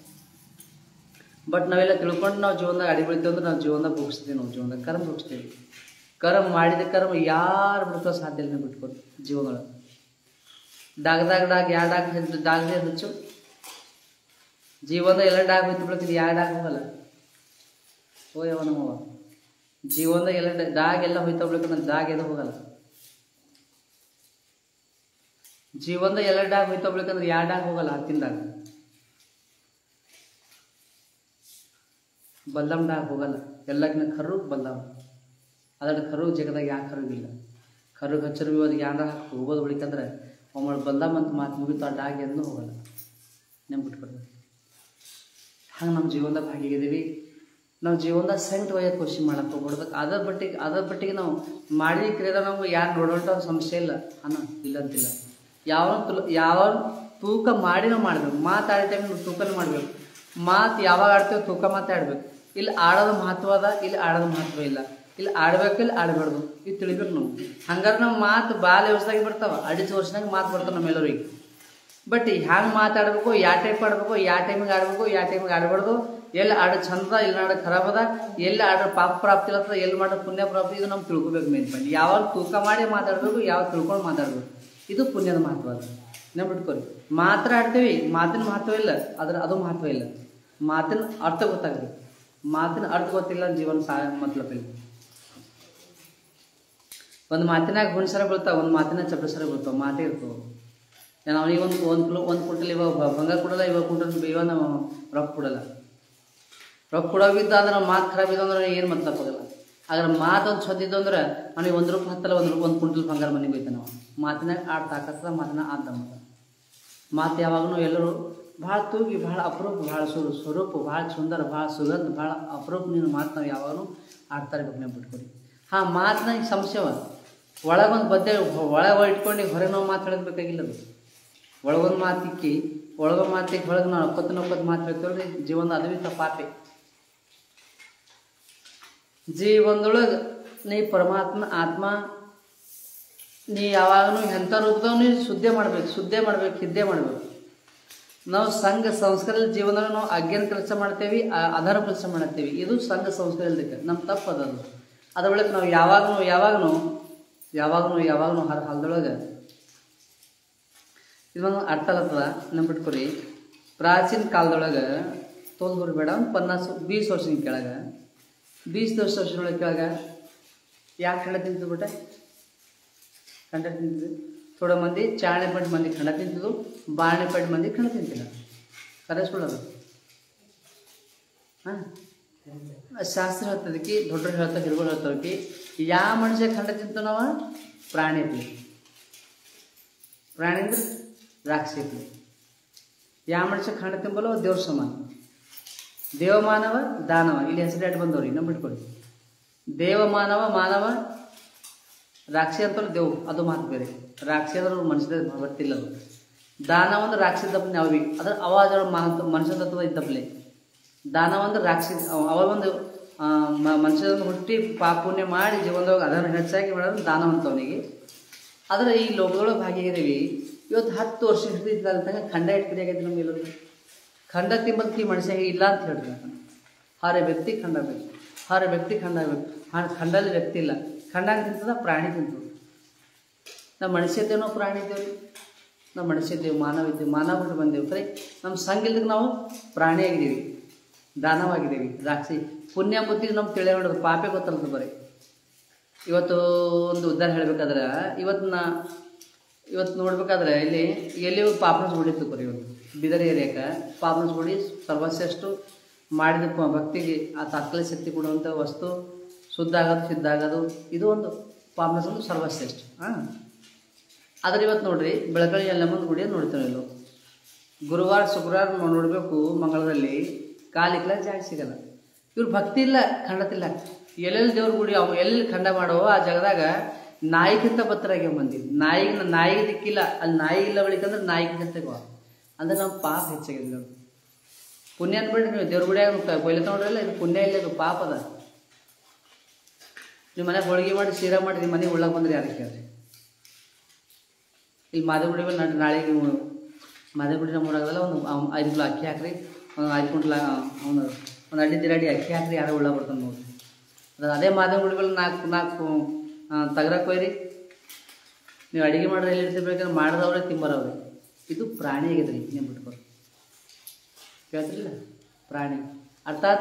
ಬಟ್ ನಾವೆಲ್ಲ ತಿಳ್ಕೊಂಡು ನಾವು ಜೀವನದಾಗ ಅಡಿ ಬೆಳಿತೇವೆ ಅಂದ್ರೆ ನಾವು ಜೀವನದಾಗ ಭೋಗಿಸ್ತೀವಿ ನಾವು ಜೀವನದಾಗ ಕರ್ಮ ಭೋಗಿಸ್ತೀವಿ ಕರ್ಮ ಮಾಡಿದ ಕರ್ಮ ಯಾರು ಬಿಡ್ಕೋ ಸಾಧ್ಯ ಇಲ್ಲ ಬಿಟ್ಕೊಡು ಜೀವನೊಳಗೆ ಡಾಗ್ದಾಗ ಡಾಗ್ ಯಾವ ಡಾಗ್ ಹೆಚ್ಚು ಡಾಗ್ದೇ ಹೆಚ್ಚು ಜೀವನದ ಎಲ್ಲ ಡಾಗ್ ಹೋಯ್ತು ಬಿಡ್ತೀವಿ ಯಾವ ಡಾಗ್ ಹೋಗಲ್ಲ ಓ ಯಾವ ನಮ್ಮವ ಜೀವನದಾಗ ಎಲ್ಲ ಡ- ಡಾಗ್ ಎಲ್ಲ ಹೋಯ್ತಾ ಬಿಡ್ಬೇಕು ಡಾಗ್ ಎದು ಹೋಗಲ್ಲ ಜೀವನದ ಎಲ್ಲ ಡಾಗ್ ಹೋಯ್ತಾ ಬಿಡ್ಬೇಕಂದ್ರೆ ಯಾವ ಡಾಗ್ ಹೋಗಲ್ಲ ಹತ್ತಿಂದಾಗ ಬಲ್ಲಮ್ ಡಾಗ್ ಹೋಗಲ್ಲ ಎಲ್ಲಕ್ಕಿಂತ ಕರು ಬಲ್ಲಮ್ ಅದರ ಕರು ಜಗದಾಗ ಯಾವ ಕರು ಇಲ್ಲ ಕರು ಹಚ್ಚರು ಭೀ ಅದಕ್ಕೆ ಯಾರ ಹೋಗೋದು ಬಳಿಕಂದ್ರೆ ಒಮ್ಮಳು ಬಲ್ಲಮ್ ಅಂತ ಮಾತು ಮುಗಿತು ಆ ಡಾಗ್ ಎಂದೂ ಹೋಗಲ್ಲ ನೆನ್ಬಿಟ್ಕೊಡ್ಬೇಕು ಹಂಗೆ ನಮ್ಮ ಜೀವನದಾಗ ಭಾಗಿಗಿದ್ದೀವಿ ನಾವು ಜೀವನದಾಗ ಸೆಂಟ್ ಒಯ್ಯೋದು ಖುಷಿ ಮಾಡಕ್ಕೆ ಹೋಗ್ಬಿಡ್ದು ಅದ್ರ ಬಟ್ಟಿಗೆ ಅದ್ರ ಬಟ್ಟಿಗೆ ನಾವು ಮಾಡಿ ಕ್ರಿಯೆದಾಗ ನಾವು ಯಾರು ನೋಡೋಂಥ ಒಂದು ಸಮಸ್ಯೆ ಇಲ್ಲ ಅನ್ನ ಇಲ್ಲ ಅಂತಿಲ್ಲ ಯಾವ ತುಲ ಯಾವ ತೂಕ ಮಾಡಿ ನಾವು ಮಾಡಬೇಕು ಮಾತಾಡೋ ಟೈಮ್ ತೂಕನೇ ಮಾಡಬೇಕು ಮಾತು ಯಾವಾಗ ಆಡ್ತೇವೆ ತೂಕ ಮಾತಾಡ್ಬೇಕು ಇಲ್ಲಿ ಆಡೋದು ಮಹತ್ವ ಅದ ಇಲ್ಲಿ ಆಡೋದು ಮಹತ್ವ ಇಲ್ಲ ಇಲ್ಲಿ ಆಡ್ಬೇಕು ಇಲ್ಲಿ ಆಡಬಾರ್ದು ಇದು ತಿಳಿಬೇಕು ನಾವು ಹಂಗಾರೆ ನಾವು ಮಾತು ಬಾಲ್ಯ ವ್ಯವಸ್ಥೆಗೆ ಬರ್ತಾವ ಅಡಿಸ್ ವರ್ಷನಾಗ ಮಾತು ಬರ್ತಾವೆ ನಮ್ಮೆಲ್ಲರಿಗೆ ಬಟ್ ಹ್ಯಾಂಗೆ ಮಾತಾಡಬೇಕು ಯಾವ ಟೈಪ್ ಆಡಬೇಕು ಯಾವ ಟೈಮಿಗೆ ಆಡಬೇಕು ಯಾವ ಟೈಮಿಗೆ ಆಡಬಾರ್ದು ಎಲ್ಲಿ ಆಡೋ ಚಂದ ಎಲ್ಲಿ ಆಡೋ ಖರಾಬ್ ಅದ ಎಲ್ಲಿ ಆಡೋ ಪಾಪ ಪ್ರಾಪ್ತಿ ಇರ್ತದ ಎಲ್ಲಿ ಮಾಡೋ ಪುಣ್ಯ ಪ್ರಾಪ್ತಿ ಇದು ನಮ್ಗೆ ತಿಳ್ಕೊಬೇಕು ಮೇನ್ ಪಾಯಿಂಟ್ ಯಾವಾಗ ತೂಕ ಮಾಡಿ ಮಾತಾಡಬೇಕು ಯಾವಾಗ ತಿಳ್ಕೊಂಡು ಮಾತಾಡಬೇಕು ಇದು ಪುಣ್ಯದ ಮಹತ್ವ ಅದು ನೆನ್ಬಿಟ್ಕೊರಿ ಮಾತ್ರ ಆಡ್ತೀವಿ ಮಾತಿನ ಮಹತ್ವ ಇಲ್ಲ ಅದ್ರ ಅದು ಮಹತ್ವ ಇಲ್ಲ ಮಾತಿನ ಅರ್ಥ ಗೊತ್ತಾಗಬೇಕು ಮಾತಿನ ಅರ್ಥ ಗೊತ್ತಿಲ್ಲ ಜೀವನ ಸಾ ಮತ್ಲಬ್ ಇಲ್ಲ ಒಂದು ಮಾತಿನಾಗ ಹುಣ್ಸರ ಬೀಳ್ತಾವ ಒಂದು ಮಾತಿನ ಚಪ್ಪಸರ ಬೀಳ್ತಾವ ಮಾತೇ ಇರ್ತಾವ ನಾನು ಅವನಿಗೆ ಒಂದು ಒಂದು ಕಿಲೋ ಒಂದು ಕುಂಟಲ್ ಇವಾಗ ಬ- ಬಂಗಾರ ಕೊಡಲ್ಲ ಇವಾಗ ಕುಂಟಲ್ ಇವಾಗ ನಾವು ರೊಕ್ಕ ಕೊಡಲ್ಲ ರೊಕ್ಕ ಕೊಡೋವಿದ್ದ ಅಂದ್ರೆ ಮಾತು ಖರಾಬ್ ಇದೆ ಅಂದ್ರೆ ಏನು ಮತ್ಲಬ್ ಆಗಲ್ಲ ಅದ್ರ ಮಾತೊಂದು ಸದ್ದಿದ್ದು ಅಂದ್ರೆ ನನಗೆ ಒಂದು ರೂಪಾಯಿ ಹತ್ತಲ್ಲ ಒಂದು ರೂಪಾಯಿ ಒಂದು ಕುಂಟಲ್ ಬಂಗಾರ ಮನೆಗೆ ಹೋಯ್ತಾನೆ ನಾವು ಮಾತಿನಾಗ ಆಡ್ ತಾಕತ್ತ ಮಾತಿನ ಆದ ಮತ ಮಾತು ಯಾವಾಗಲೂ ಎಲ್ಲರೂ ಭಾಳ ತೂಗಿ ಭಾಳ ಅಪರೂಪ ಭಾಳ ಸು ಸ್ವರೂಪ ಭಾಳ ಸುಂದರ ಭಾಳ ಸುಗಂಧ ಭಾಳ ಅಪರೂಪ ನೀನು ಮಾತು ನಾವು ಯಾವಾಗಲೂ ಆಡ್ತಾ ಇರ್ಬೇಕು ನೀವು ಬಿಟ್ಕೊಡಿ ಹಾಂ ಮಾತಿನಾಗ ಸಂಶಯವ ಒಳಗೊಂದು ಬದ್ದೆ ಒಳಗೆ ಇಟ್ಕೊಂಡು ಹೊರಗೆ ನಾವು ಮಾತಾಡಬೇಕಾಗಿಲ್ಲ ಅದು ಒಳಗೊಂದು ಮಾತಿಕ್ಕಿ ಒಳಗೊಂದು ಮಾತಿಗೆ ಹೊಳಗೆ ನಾವು ಒಪ್ಪತ್ತು ನೊಪ್ಪತ್ತು ಮಾತು ಹೇಳ್ತೇವ್ರಿ ಜೀವನದ ಅದುವಿ ತಪ್ಪಾಪೆ ಜೀವನದೊಳಗೆ ನೀ ಪರಮಾತ್ಮ ಆತ್ಮ ನೀ ಯಾವಾಗಲೂ ಎಂಥ ರೂಪದಾಗ ನೀ ಶುದ್ಧಿ ಮಾಡ್ಬೇಕು ಶುದ್ಧಿ ಮಾಡ್ಬೇಕು ಹಿದ್ದೆ ಮಾಡ್ಬೇಕು ನಾವು ಸಂಘ ಸಂಸ್ಕಾರದ ಜೀವನದಾಗ ನಾವು ಅಜ್ಞಾನ ಕೆಲಸ ಮಾಡ್ತೇವೆ ಆ- ಅಧರ್ಮ ಕೆಲಸ ಮಾಡ್ತೇವೆ ಇದು ಸಂಘ ಸಂಸ್ಕಾರ ಇಲ್ದಕ್ಕೆ ನಮ್ಮ ತಪ್ಪು ಅದದು ಅದ್ರ ಒಳಗೆ ನಾವು ಯಾವಾಗಲೂ ಯಾವಾಗಲೂ ಯಾವಾಗಲೂ ಯಾವಾಗಲೂ ಹರ ಹಲ್ದೊಳಗೆ ಇದೊಂದು ಅರ್ಥ ಆಗತ್ತದ ನೆನ್ಪಿಟ್ಕೊರಿ ಪ್ರಾಚೀನ ಕಾಲದೊಳಗೆ ತೋಲ್ದೂರು ಬೇಡ ಒಂದು ಪನ್ನಾಸು ಬೀಸ್ ವರ್ಷದ ಕೆಳಗೆ ಬೀಸ್ ದಶ ವರ್ಷದೊಳಗೆ ಕೆಳಗೆ ಯಾಕೆ ಖಂಡ ತಿಂತಿದ್ದು ಬಿಟ್ಟೆ ಖಂಡ ತಿಂತಿದ್ದು ಥೋಡ ಮಂದಿ ಚಾಣೆ ಪಟ್ಟು ಮಂದಿ ಖಂಡ ತಿಂತಿದ್ದು ಬಾಣೆ ಪಟ್ಟು ಮಂದಿ ಖಂಡ ತಿಂತಿಲ್ಲ ಕರೆ ಸುಳ್ಳದು ಹಾಂ ಶಾಸ್ತ್ರ ಹೇಳ್ತದಕ್ಕೆ ದೊಡ್ಡರು ಹೇಳ್ತಾರೆ ಹಿರಿಗಳು ಹೇಳ್ತಾವಕ್ಕೆ ಯಾವ ಮನುಷ್ಯ ಖಂಡ ತಿಂತಾನವ ಪ್ರಾಣಿ ಐತಿ ಪ್ರಾಣಿ ಅಂದ್ರೆ ರಾಕ್ಷಿ ಐತಿ ಯಾವ ಮನುಷ್ಯ ಖಂಡ ತಿಂಬಲ್ಲ ಅವ ದೇವ್ರ ಸಮಾನ ದೇವಮಾನವ ದಾನವ ಇಲ್ಲಿ ಹೆಸರು ಬಂದವ್ರಿ ನಮ್ಮ ಬಿಟ್ಕೊಳ್ಳಿ ದೇವಮಾನವ ಮಾನವ ರಾಕ್ಷಿ ಅಂತಲ್ಲ ದೇವ್ ಅದು ಮಾತು ಬೇರೆ ರಾಕ್ಷಿ ಅಂದ್ರೆ ಮನುಷ್ಯದ ಬರ್ತಿಲ್ಲ ಅದು ದಾನವ ಅಂದ್ರೆ ರಾಕ್ಷಿ ತಪ್ಪನೆ ಯಾವ ಅದ್ರ ಅವಾಜ ಮನುಷ್ಯ ತತ್ವ ಇದ್ದಪ್ಪಲೆ ದಾನವ ಅಂದ್ರೆ ರಾಕ್ಷಿ ಅವ- ಅವ ಒಂದು ಮನುಷ್ಯದ ಹುಟ್ಟಿ ಪಾಪುಣ್ಯ ಮಾಡಿ ಜೀವನದೊಳಗೆ ಅದನ್ನು ಹೆಚ್ಚಾಗಿ ಮಾಡೋದು ದಾನವಂತ ಅವನಿಗೆ ಆದರೆ ಈ ಲೋಕದೊಳಗೆ ಭಾಗಿಯಾಗಿದ್ದೀವಿ ಇವತ್ತು ಹತ್ತು ವರ್ಷ ಹಿಡಿದಿದ್ದಂಗ ಖಂಡ ಇಟ್ಕರಿ ಆಗೈತೆ ನಮ್ಗೆ ಎಲ್ಲರಿಗೂ ಖಂಡ ತಿಂಬದಕ್ಕೆ ಈ ಮನುಷ್ಯ ಇಲ್ಲ ಅಂತ ಹೇಳ್ರಿ ಹಾರೆ ವ್ಯಕ್ತಿ ಖಂಡ ಬೇಕು ಹಾರೆ ವ್ಯಕ್ತಿ ಖಂಡ ಬೇಕು ಹಾ ಖಂಡಲ್ಲಿ ವ್ಯಕ್ತಿ ಇಲ್ಲ ಖಂಡ ತಿಂತದ ಪ್ರಾಣಿ ತಿಂತದ ನಾವು ಮನುಷ್ಯ ಇದ್ದೇವೆ ನಾವು ಪ್ರಾಣಿ ಇದ್ದೇವೆ ನಾವು ಮನುಷ್ಯ ಇದ್ದೇವೆ ಮಾನವ ಇದ್ದೇವೆ ಮಾನವ ಬಿಟ್ಟು ಬಂದೇವು ಖರೆ ನಮ್ಮ ಸಂಘ ಇಲ್ದಕ್ಕೆ ನಾವು ಪ್ರಾಣಿಯಾಗಿದ್ದೀವಿ ದಾನವಾಗಿದ್ದೀವಿ ರಾಕ್ಷಿ ಪುಣ್ಯ ಬುದ್ಧಿ ನಮ್ಗೆ ತಿಳಿ ಮಾಡೋದು ಪಾಪೆ ಗೊತ್ತಲ್ಲ ಬರೀ ಇವತ್ತು ಒಂದು ಉದ್ದಾರ ಹೇಳ್ಬೇಕಾದ್ರೆ ಇವತ್ತು ನಾ ಇವತ್ತು ನೋಡ್ಬೇಕಾದ್ರೆ ಇಲ್ಲಿ ಎಲ್ಲಿ ಪಾಪನ ಹೊಡಿತು ಬರೀ ಇವತ್ತು ಬಿದರ್ ಏರಿಯಾಕ ಪಾಪನ ಹೊಡಿ ಸರ್ವಶ್ರೇಷ್ಠ ಮಾಡಿದ ಪ- ಭಕ್ತಿಗೆ ಆ ತಾತ್ಕಾಲಿಕ ಶಕ್ತಿ ಕೊಡುವಂಥ ವಸ್ತು ಶುದ್ಧ ಆಗೋದು ಸಿದ್ಧ ಆಗೋದು ಇದು ಒಂದು ಪಾಪನ ಒಂದು ಸರ್ವಶ್ರೇಷ್ಠ ಹಾಂ ಆದ್ರೆ ಇವತ್ತು ನೋಡ್ರಿ ಬೆಳಕಳಿ ಎಲ್ಲಮ್ಮನ ಗುಡಿ ನೋಡ್ತೇವೆ ಇಲ್ಲೋ ಗುರುವಾರ ಶುಕ್ರವಾರ ನಾವು ನೋಡಬೇಕು ಮಂಗಳದಲ್ಲಿ ಕಾಲಿಕ್ಲ ಜಾಗ ಸಿಗಲ್ಲ ಇವ್ರು ಭಕ್ತಿ ಇಲ್ಲ ಖಂಡತಿಲ್ಲ ಎಲ್ಲೆಲ್ಲಿ ದೇವ್ರ ಗುಡಿ ಅವು ಎಲ್ಲಿ ಖಂಡ ಮಾಡೋ ಆ ಜಾಗದಾಗ ನಾಯಿಗಿಂತ ಬತ್ತರಾಗ್ಯಾವ ಮಂದಿ ನಾಯಿಗೆ ನಾಯಿಗೆ ದಿಕ್ಕಿಲ್ಲ ಅಲ್ಲಿ ನಾಯಿ ಇಲ್ಲ ಬಳಿಕಂದ್ರೆ ನಾಯಿಗಿಂತ ತೆಗೋ ಅಂದ್ರೆ ನಮ್ಮ ಪಾಪ ಹೆಚ್ಚಾಗಿದೆ ನೋಡಿ ಪುಣ್ಯ ಅನ್ಬೇಡ್ರಿ ನೀವು ದೇವ್ರ ಗುಡಿಯಾಗ ಕೊಯ್ಲೆ ತೊಗೊಂಡ್ರಲ್ಲ ಇದು ಪುಣ್ಯ ಇಲ್ಲ ಇದು ಪಾಪ ಅದ ನೀವು ಮನೆಗೆ ಹೋಳಿಗೆ ಮಾಡಿ ಶೀರಾ ಮಾಡಿ ನಿಮ್ಮ ಮನೆಗೆ ಉಳ್ಳಾಗ ಬಂದ್ರೆ ಯಾರಿಗೆ ಕೇಳ್ರಿ ಇಲ್ಲಿ ಮಾದೇಗುಡಿ ಮೇಲೆ ನಾಳೆ ನಾಳೆಗೆ ನೀವು ಮಾದೇಗುಡಿ ನಮ್ಮ ಊರಾಗಲ್ಲ ಒಂದು ಅವ್- ಐದು ಕಿಲೋ ಅಕ್ಕಿ ಹಾಕ್ರಿ ಒಂದು ಐದು ಕುಂಟ್ಲ ಅವನು ಒಂದು ಅಡ್ಡಿ ದಿರಾಡಿ ಅಕ್ಕಿ ಹಾಕ್ರಿ ಯಾರೋ ಉಳ್ಳ ಬರ್ತಾನೆ ನೋಡಿ ಅದು ಅದೇ ಮಾದೇಗುಡಿ ಮೇಲೆ ನಾಲ್ಕು ನಾಲ್ಕು ತಗರಕ್ಕೆ ಹೋಯ್ರಿ ನೀವು ಅಡುಗೆ ಮಾಡಿದ್ರೆ ಎಲ್ಲಿ ಇರ್ತಿರ್ಬೇಕಾದ್ರೆ ಮಾಡಿದವ್ರೆ ತಿಂಬರವ್ರೆ ಇದು ಪ್ರಾಣಿ ಆಗಿದೆ ರೀ ನೀವು ಬಿಟ್ಕೊರಿ ಕೇಳ್ತಿಲ್ಲ ಪ್ರಾಣಿ ಅರ್ಥ ಆತ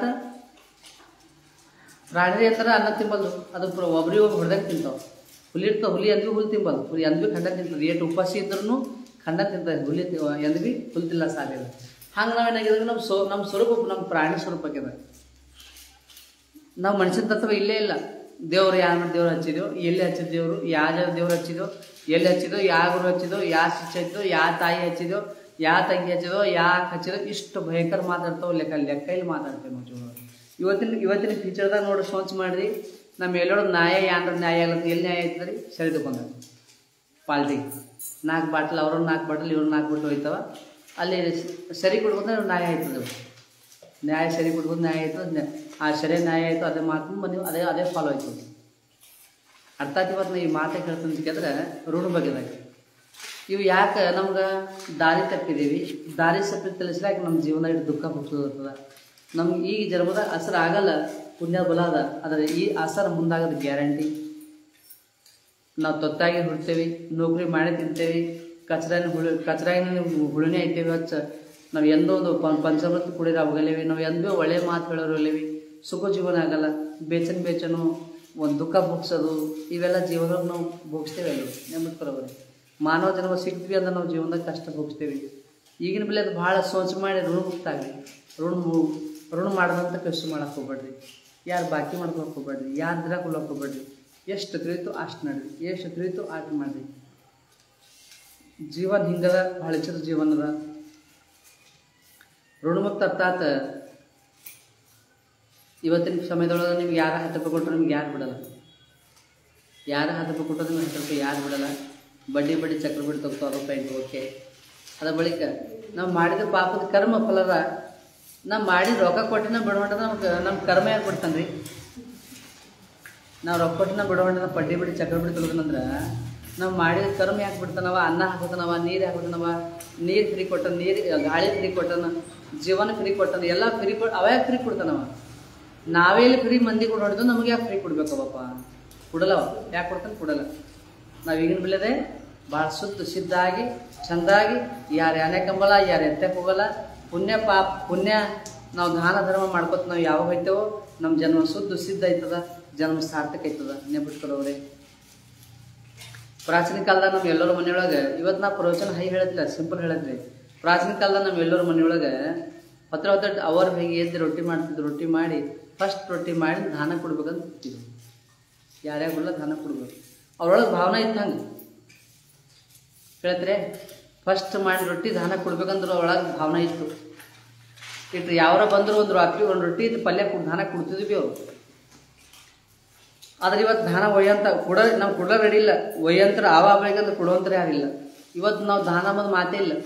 ಪ್ರಾಣಿ ಅಂತಾರೆ ಅನ್ನ ತಿಂಬಲ್ದು ಅದು ಪ್ರ- ಒಬ್ರಿಗೆ ಒಬ್ಬ ಹೊಡೆದಾಗ ತಿಂತಾವೆ ಹುಲಿ ಇರ್ತಾವೆ ಹುಲಿ ಅಂದ್ವಿ ಹುಲ್ ತಿಂಬಲ್ಲ ಹುಲಿ ಅಂದ್ವಿ ಖಂಡ ತಿಂತದೆ ಏಟು ಉಪವಾಸ ಇದ್ರೂ ಖಂಡ ತಿಂತದೆ ಹುಲಿ ತಿ- ಎಂದ್ವಿ ಹುಲ್ ತಿಲ್ಲ ಸಾಲಿಲ್ಲ ಹಂಗೆ ನಾವೇನಾಗಿದ್ರೆ ನಮ್ಮ ಸೋ ನಮ್ಮ ಸ್ವರೂಪ ನಮ್ಮ ಪ್ರಾಣಿ ಸ್ವರೂಪ ಆಗ್ಯದ ನಾವು ಮನುಷ್ಯನ ತತ್ವ ಇಲ್ಲೇ ಇಲ್ಲ ದೇವ್ರು ಯಾವ ದೇವ್ರು ಹಚ್ಚಿದೆವು ಎಲ್ಲಿ ಹಚ್ಚಿದ ದೇವರು ಯಾವ ದೇವ್ರು ಹಚ್ಚಿದೋ ಎಲ್ಲಿ ಹಚ್ಚಿದೋ ಯಾವ ಗುರು ಹಚ್ಚಿದೋ ಯಾವ ಶಿಷ್ಯ ಹಚ್ಚಿದೋ ಯಾವ ತಾಯಿ ಹಚ್ಚಿದೋ ಯಾವ ತಂಗಿ ಹಚ್ಚಿದೋ ಯಾಕೆ ಹಚ್ಚಿದೋ ಇಷ್ಟು ಭಯಂಕರ ಮಾತಾಡ್ತಾವೆ ಲೆಕ್ಕ ಲೆಕ್ಕ ಇಲ್ಲಿ ಮಾತಾಡ್ತೇವೆ ನಾವು ಜೀವನ ಇವತ್ತಿನ ಇವತ್ತಿನ ಫ್ಯೂಚರ್ದಾಗ ನೋಡಿ ಸೋಚ್ ಮಾಡಿರಿ ನಮ್ಮ ಎಲ್ಲೋಡು ನ್ಯಾಯ ಯಾನ್ರ ನ್ಯಾಯ ಆಗಲ್ಲ ಎಲ್ಲಿ ನ್ಯಾಯ ಆಯ್ತದ್ರಿ ಸರಿ ತಗೊಂಡ ಪಾಲ್ಟಿ ನಾಲ್ಕು ಬಾಟ್ಲ್ ಅವ್ರ ನಾಲ್ಕು ಬಾಟಲ್ ಇವ್ರು ನಾಲ್ಕು ಬಾಟ್ಲ್ ಹೋಯ್ತವ ಅಲ್ಲಿ ಸರಿ ಕೊಡ್ಬೋದು ನ್ಯಾಯ ಆಯ್ತದೆ ನ್ಯಾಯ ಸರಿ ಕೊಡ್ಬೋದು ನ್ಯಾಯ ಆಯ್ತು ನ್ಯಾ- ಆ ಸರಿ ನ್ಯಾಯ ಆಯಿತು ಅದೇ ಮಾತು ಬಂದು ಅದೇ ಅದೇ ಫಾಲೋ ಆಯ್ತು ಅರ್ಥ ಆಯ್ತು ಇವತ್ತು ನಾ ಈ ಮಾತೇ ಕೇಳ್ತೀನಿ ಕೇಳಿದ್ರೆ ಋಣ ಬಗ್ಗೆದಾಗ ಇವು ಯಾಕೆ ನಮ್ಗೆ ದಾರಿ ತಪ್ಪಿದ್ದೀವಿ ದಾರಿ ತಪ್ಪಿ ತಿಳಿಸ್ಲಾಕ ನಮ್ಮ ಜೀವನ ಇಟ್ಟು ದುಃಖ ಹುಟ್ಟುತ್ತದೆ ನಮ್ಗೆ ಈ ಜನ್ಮದ ಅಸರ ಆಗಲ್ಲ ಪುಣ್ಯ ಬಲ ಅದ ಆದರೆ ಈ ಅಸರ ಮುಂದಾಗೋದು ಗ್ಯಾರಂಟಿ ನಾವು ತೊತ್ತಾಗಿ ಹುಡ್ತೇವೆ ನೌಕರಿ ಮಾಡಿ ತಿಂತೇವೆ ಕಚರಾನ ಹುಳು ಕಚರಾಗಿನ ಹುಳುನೇ ಐತೇವೆ ಹಚ್ಚ ನಾವು ಎಂದೋ ಒಂದು ಪಂ ಪಂಚಮೃತ ಕುಡಿದ್ರೆ ಅವಗಲೇವಿ ನಾವು ಎಂದೋ ಒಳ್ಳೆ ಮಾತು ಹೇಳೋರು ಒಲೇವಿ ಸುಖ ಜೀವನ ಆಗಲ್ಲ ಬೇಚನ್ ಬೇಚನು ಒಂದು ದುಃಖ ಭೋಗಿಸೋದು ಇವೆಲ್ಲ ಜೀವನದಾಗ ನಾವು ಭೋಗಿಸ್ತೇವೆ ಅಲ್ಲೂ ನೆಮ್ಮದ್ಕೊಳವ್ರಿ ಮಾನವ ಜನ್ಮ ಸಿಗ್ತೀವಿ ಅಂದ್ರೆ ನಾವು ಜೀವನದಾಗ ಕಷ್ಟ ಭೋಗಿಸ್ತೇವೆ ಈಗಿನ ಬೆಲೆ ಅದು ಭಾಳ ಸೋಚ್ ಮಾಡಿ ಋಣ ಮುಕ್ತ ಆಗಲಿ ಋಣ ಮು- ಋಣ ಮಾಡದಂತ ಕಷ್ಟ ಮಾಡಕ್ಕೆ ಹೋಗ್ಬೇಡ್ರಿ ಯಾರು ಬಾಕಿ ಮಾಡ್ಕೊಳಕ್ಕೆ ಹೋಗ್ಬೇಡ್ರಿ ಯಾರು ದಿನ ಕೊಡ್ಲಕ್ಕೆ ಹೋಗ್ಬೇಡ್ರಿ ಎಷ್ಟು ತಿಳಿತು ಅಷ್ಟು ನಡ್ರಿ ಎಷ್ಟು ತಿಳಿತು ಅಷ್ಟು ಮಾಡಿರಿ ಜೀವನ ಹಿಂಗದ ಭಾಳ ಇಚ್ಚದ ಜೀವನ ಅದ ಋಣಮುಕ್ತ ಅರ್ಥಾತ್ ಇವತ್ತಿನ ಸಮಯದೊಳಗೆ ನಿಮ್ಗೆ ಯಾರು ಹತ್ತು ರೂಪಾಯಿ ಕೊಟ್ಟರು ನಿಮ್ಗೆ ಯಾರು ಬಿಡಲ್ಲ ಯಾರು ಹತ್ತು ರೂಪಾಯಿ ಕೊಟ್ಟರು ನಿಮ್ಗೆ ಹತ್ತು ರೂಪಾಯಿ ಯಾರು ಬಿಡಲ್ಲ ಬಡ್ಡಿ ಬಡ್ಡಿ ಚಕ್ರ ಬಿಟ್ಟು ತಗೋತಾವ ರೂಪಾಯಿ ಓಕೆ ಅದ ಬಳಿಕ ನಾವು ಮಾಡಿದ ಪಾಪದ ಕರ್ಮ ಫಲದ ನಾವು ಮಾಡಿ ರೊಕ್ಕ ಕೊಟ್ಟಿನ ಬಿಡೋಣ ನಮ್ಗೆ ನಮ್ಮ ಕರ್ಮ ಯಾಕೆ ಬಿಡ್ತಾನೆ ರೀ ನಾವು ರೊಕ್ಕ ಕೊಟ್ಟಿನ ಬಿಡೋಣ ಬಡ್ಡಿ ಬಡ್ಡಿ ಚಕ್ರ ಬಿಟ್ಟು ತಗೋದಂದ್ರೆ ನಾವು ಮಾಡಿದ ಕರ್ಮ ಯಾಕೆ ಬಿಡ್ತಾನವ ಅನ್ನ ಹಾಕೋತನವ ನೀರು ಹಾಕೋತನವ ನೀರು ಫ್ರೀ ಕೊಟ್ಟನ ನೀರು ಗಾಳಿ ಫ್ರೀ ಕೊಟ್ಟನ ಜೀವನ ಫ್ರೀ ಕೊಟ್ಟನ ಎಲ್ಲ ಫ್ರೀ ಕೊಟ್ಟು ಅವ ಯಾಕೆ ಫ್ರೀ ಕೊಡ್ತಾನವ ನಾವೇಲಿ ಫ್ರೀ ಮಂದಿ ಕೊಡೋದು ನಮಗೆ ಯಾಕೆ ಫ್ರೀ ಕೊಡ್ಬೇಕವಪ್ಪ ಕೊಡಲ್ಲವ ಯಾಕೆ ಕೊಡ್ತಾನೆ ಕೊಡಲ್ಲ ನಾವು ಈಗಿನ ಬೆಳೆದೆ ಭಾಳ ಶುದ್ಧ ಸಿದ್ಧಾಗಿ ಚಂದಾಗಿ ಯಾರು ಯಾನೆ ಕಂಬಲ್ಲ ಯಾರು ಎತ್ತಕ್ಕೆ ಹೋಗಲ್ಲ ಪುಣ್ಯ ಪಾಪ ಪುಣ್ಯ ನಾವು ದಾನ ಧರ್ಮ ಮಾಡ್ಕೊತ ನಾವು ಯಾವಾಗ ಹೋಯ್ತೇವೋ ನಮ್ಮ ಜನ್ಮ ಶುದ್ಧ ಸಿದ್ಧ ಆಯ್ತದ ಜನ್ಮ ಸಾರ್ಥಕ ಆಯ್ತದ ನೆಬಿಟ್ಕೊಡೋರೆ ಪ್ರಾಚೀನ ಕಾಲದಾಗ ನಮ್ಮ ಎಲ್ಲರ ಮನೆಯೊಳಗೆ ಇವತ್ತು ನಾ ಪ್ರವಚನ ಹೈ ಹೇಳತ್ತಿಲ್ಲ ಸಿಂಪಲ್ ಹೇಳತ್ರಿ ಪ್ರಾಚೀನ ಕಾಲದಾಗ ನಮ್ಮ ಎಲ್ಲರ ಮನೆಯೊಳಗೆ ಹತ್ರ ಹತ್ರ ಅವರ್ ಹೇಗೆ ಎದ್ದು ರೊಟ್ಟಿ ಮಾಡ್ತಿದ್ರು ರೊಟ್ಟಿ ಮಾಡಿ ಫಸ್ಟ್ ರೊಟ್ಟಿ ಮಾಡಿ ದಾನ ಕೊಡ್ಬೇಕಂತ ಕೂತಿದ್ರು ಯಾರ್ಯಾಗುಲ್ಲ ದಾನ ಕೊಡ್ಬೇಕು ಅವ್ರೊಳಗೆ ಭಾವನೆ ಇತ್ತು ಹಂಗೆ ಹೇಳ್ತಾರೆ ಫಸ್ಟ್ ಮಾಡಿ ರೊಟ್ಟಿ ದಾನ ಕೊಡ್ಬೇಕಂದ್ರೆ ಒಳಗೆ ಭಾವನೆ ಇತ್ತು ಇಟ್ಟು ಯಾವ್ರ ಬಂದ್ರು ಒಂದು ರಾತ್ರಿ ಒಂದು ರೊಟ್ಟಿ ಇತ್ತು ಪಲ್ಯ ಕೊಡ್ ದಾನ ಕೊಡ್ತಿದ್ವಿ ಅವ್ರು ಆದ್ರೆ ಇವತ್ತು ದಾನ ಒಯ್ಯಂತ ಕೊಡ ನಾವು ಕೊಡ ರೆಡಿ ಇಲ್ಲ ಒಯ್ಯಂತ್ರ ಆವ ಬೇಕಂದ್ರೆ ಕೊಡುವಂತರ ಯಾರಿಲ್ಲ ಇವತ್ತು ನಾವು ದಾನ ಅನ್ನೋದು ಮಾತೇ ಇಲ್ಲ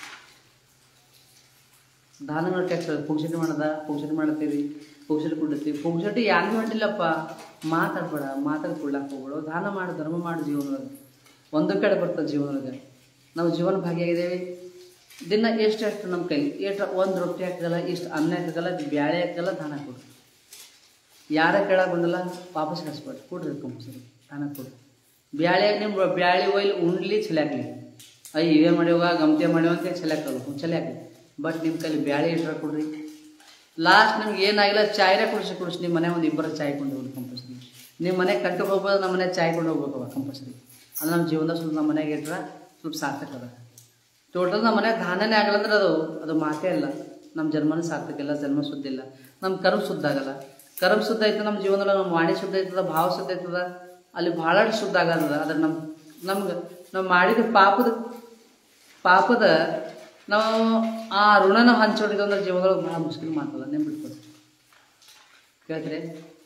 ದಾನ ಮಾಡಿ ಟ್ಯಾಕ್ಸ್ ಪುಗ್ಸಟಿ ಮಾಡದ ಪುಗ್ಸಟಿ ಮಾಡತ್ತೀವಿ ಪುಗ್ಸಟಿ ಕೊಡ್ತೀವಿ ಪುಗ್ಸಟಿ ಯಾರು ಮಾಡಿಲ್ಲಪ್ಪ ಮಾತಾಡ್ಬೇಡ ಮಾತಾಡಿ ಕೊಡ್ಲಾಕ ಹೋಗ್ಬೇಡ ದಾನ ಮಾಡು ಧರ್ಮ ಮಾಡು ಜೀವನದೊಳಗೆ ಒಂದು ಕಡೆ ಬರ್ತದೆ ಜೀವನದೊಳಗೆ ನಾವು ಜೀವನ ಭಾಗಿಯಾಗಿದ್ದೇವೆ ದಿನ ಎಷ್ಟೆಷ್ಟು ನಮ್ಮ ಕೈಲಿ ಎಷ್ಟು ಒಂದು ರೊಟ್ಟಿ ಹಾಕಲ್ಲ ಇಷ್ಟು ಅನ್ನ ಹಾಕಲ್ಲ ಬ್ಯಾಳೆ ಹಾಕಲ್ಲ ದಾನ ಕೊಡು ಯಾರ ಕೆಳಗೆ ಬಂದಲ್ಲ ವಾಪಸ್ ಕಳಿಸ್ಬೇಡಿ ಕೊಡ್ರಿ ಕಂಪಲ್ಸರಿ ದಾನ ಕೊಡ್ರಿ ಬ್ಯಾಳೆ ನಿಮ್ಮ ಬ್ಯಾಳೆ ಒಯ್ಲಿ ಉಣ್ಲಿ ಚಲಾಕ್ಲಿ ಅಯ್ಯ ಇವೇ ಮಾಡ್ಯವ ಗಮತೆ ಮಾಡ್ಯವ ಅಂತ ಚಲಾಕಲ್ಲ ಚಲೆ ಹಾಕಲಿ ಬಟ್ ನಿಮ್ಮ ಕೈಲಿ ಬ್ಯಾಳೆ ಇಟ್ರ ಕೊಡ್ರಿ ಲಾಸ್ಟ್ ನಿಮ್ಗೆ ಏನಾಗಿಲ್ಲ ಚಾಯ್ರೆ ಕುಡಿಸಿ ಕುಡಿಸಿ ನಿಮ್ಮ ಮನೆ ಒಂದು ಇಬ್ಬರು ಚಾಯ್ ಕೊಂಡು ಹೋಗ್ಲಿ ಕಂಪಲ್ಸರಿ ನಿಮ್ಮ ಮನೆ ಕಟ್ಕೊಂಡು ಹೋಗ್ಬೋದು ನಮ್ಮ ಮನೆ ಚಾಯ್ ಕೊಂಡು ಹೋಗ್ಬೇಕವ ಕಂಪಲ್ಸರಿ ಅದು ನಮ್ಮ ಜೀವನದಾಗ ಸ್ವಲ್ಪ ನಮ್ಮ ಮನೆಗೆ ಇಟ್ರೆ ಸ್ವಲ್ಪ ಸಾರ್ಥಕ ಅದ ಟೋಟಲ್ ನಮ್ಮ ಮನೆಗೆ ದಾನನೇ ಆಗಲ್ಲ ಅಂದ್ರೆ ಅದು ಅದು ಮಾತೇ ಇಲ್ಲ ನಮ್ಮ ಜನ್ಮನೇ ಸಾರ್ಥಕ ಇಲ್ಲ ಜನ್ಮ ಶುದ್ಧ ಇಲ್ಲ ನಮ್ಮ ಕರ್ಮ ಶುದ್ಧ ಆಗಲ್ಲ ಕರ್ಮ ಶುದ್ಧ ಆಯ್ತದ ನಮ್ಮ ಜೀವನದಲ್ಲಿ ನಮ್ಮ ವಾಣಿ ಶುದ್ಧ ಆಯ್ತದ ಭಾವ ಶುದ್ಧ ಆಯ್ತದ ಅಲ್ಲಿ ಭಾಳಷ್ಟು ಶುದ್ಧ ಆಗದ ಅದ್ರ ನಮ್ಮ ನಮ್ಗೆ ನಾವು ಮಾಡಿದ ಪಾಪದ ಪಾಪದ ನಾವು ಆ ಋಣನ ಹಂಚೋಡಿದ್ದು ಅಂದ್ರೆ ಜೀವನದೊಳಗೆ ಭಾಳ ಮುಷ್ಕಿಲ್ ಮಾತಲ್ಲ ನೆನ್ ಬಿಟ್ಕೊಡಿ ಕೇಳ್ತೀರಿ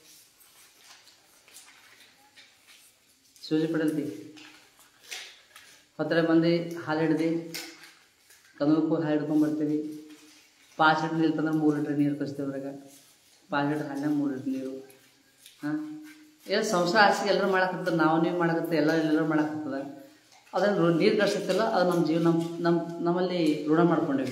ಸೂಜಿ ಪಡಲ್ತಿ ಹತ್ತಿರ ಮಂದಿ ಹಾಲು ಹಿಡ್ದು ಕನೂಕು ಹಾಲು ಹಿಡ್ಕೊಂಬರ್ತೀವಿ ಪಾಚ್ ಲೀಟ್ರ್ ನಿಲ್ತಂದ್ರೆ ಮೂರು ಲೀಟ್ರ್ ನೀರು ಕಳಿಸ್ತೇವೆ ಅದ್ರಾಗ ಪಾಚ್ ಲೀಟ್ರ್ ಹಾಲಿನಾಗ ಮೂರು ಲೀಟ್ರ್ ನೀರು ಹಾಂ ಏನು ಸಂಸಾರ ಆಸೆ ಎಲ್ಲರೂ ಮಾಡಕತ್ತದ ನಾವು ನೀವು ಮಾಡಕತ್ತ ಎಲ್ಲ ಎಲ್ಲರೂ ಮಾಡಕತ್ತದ ಅದನ್ನು ನೀರು ಕಳ್ಸತ್ತಲ್ಲ ಅದು ನಮ್ಮ ಜೀವ ನಮ್ಮ ನಮ್ಮ ನಮ್ಮಲ್ಲಿ ಋಣ ಮಾಡ್ಕೊಂಡೇವಿ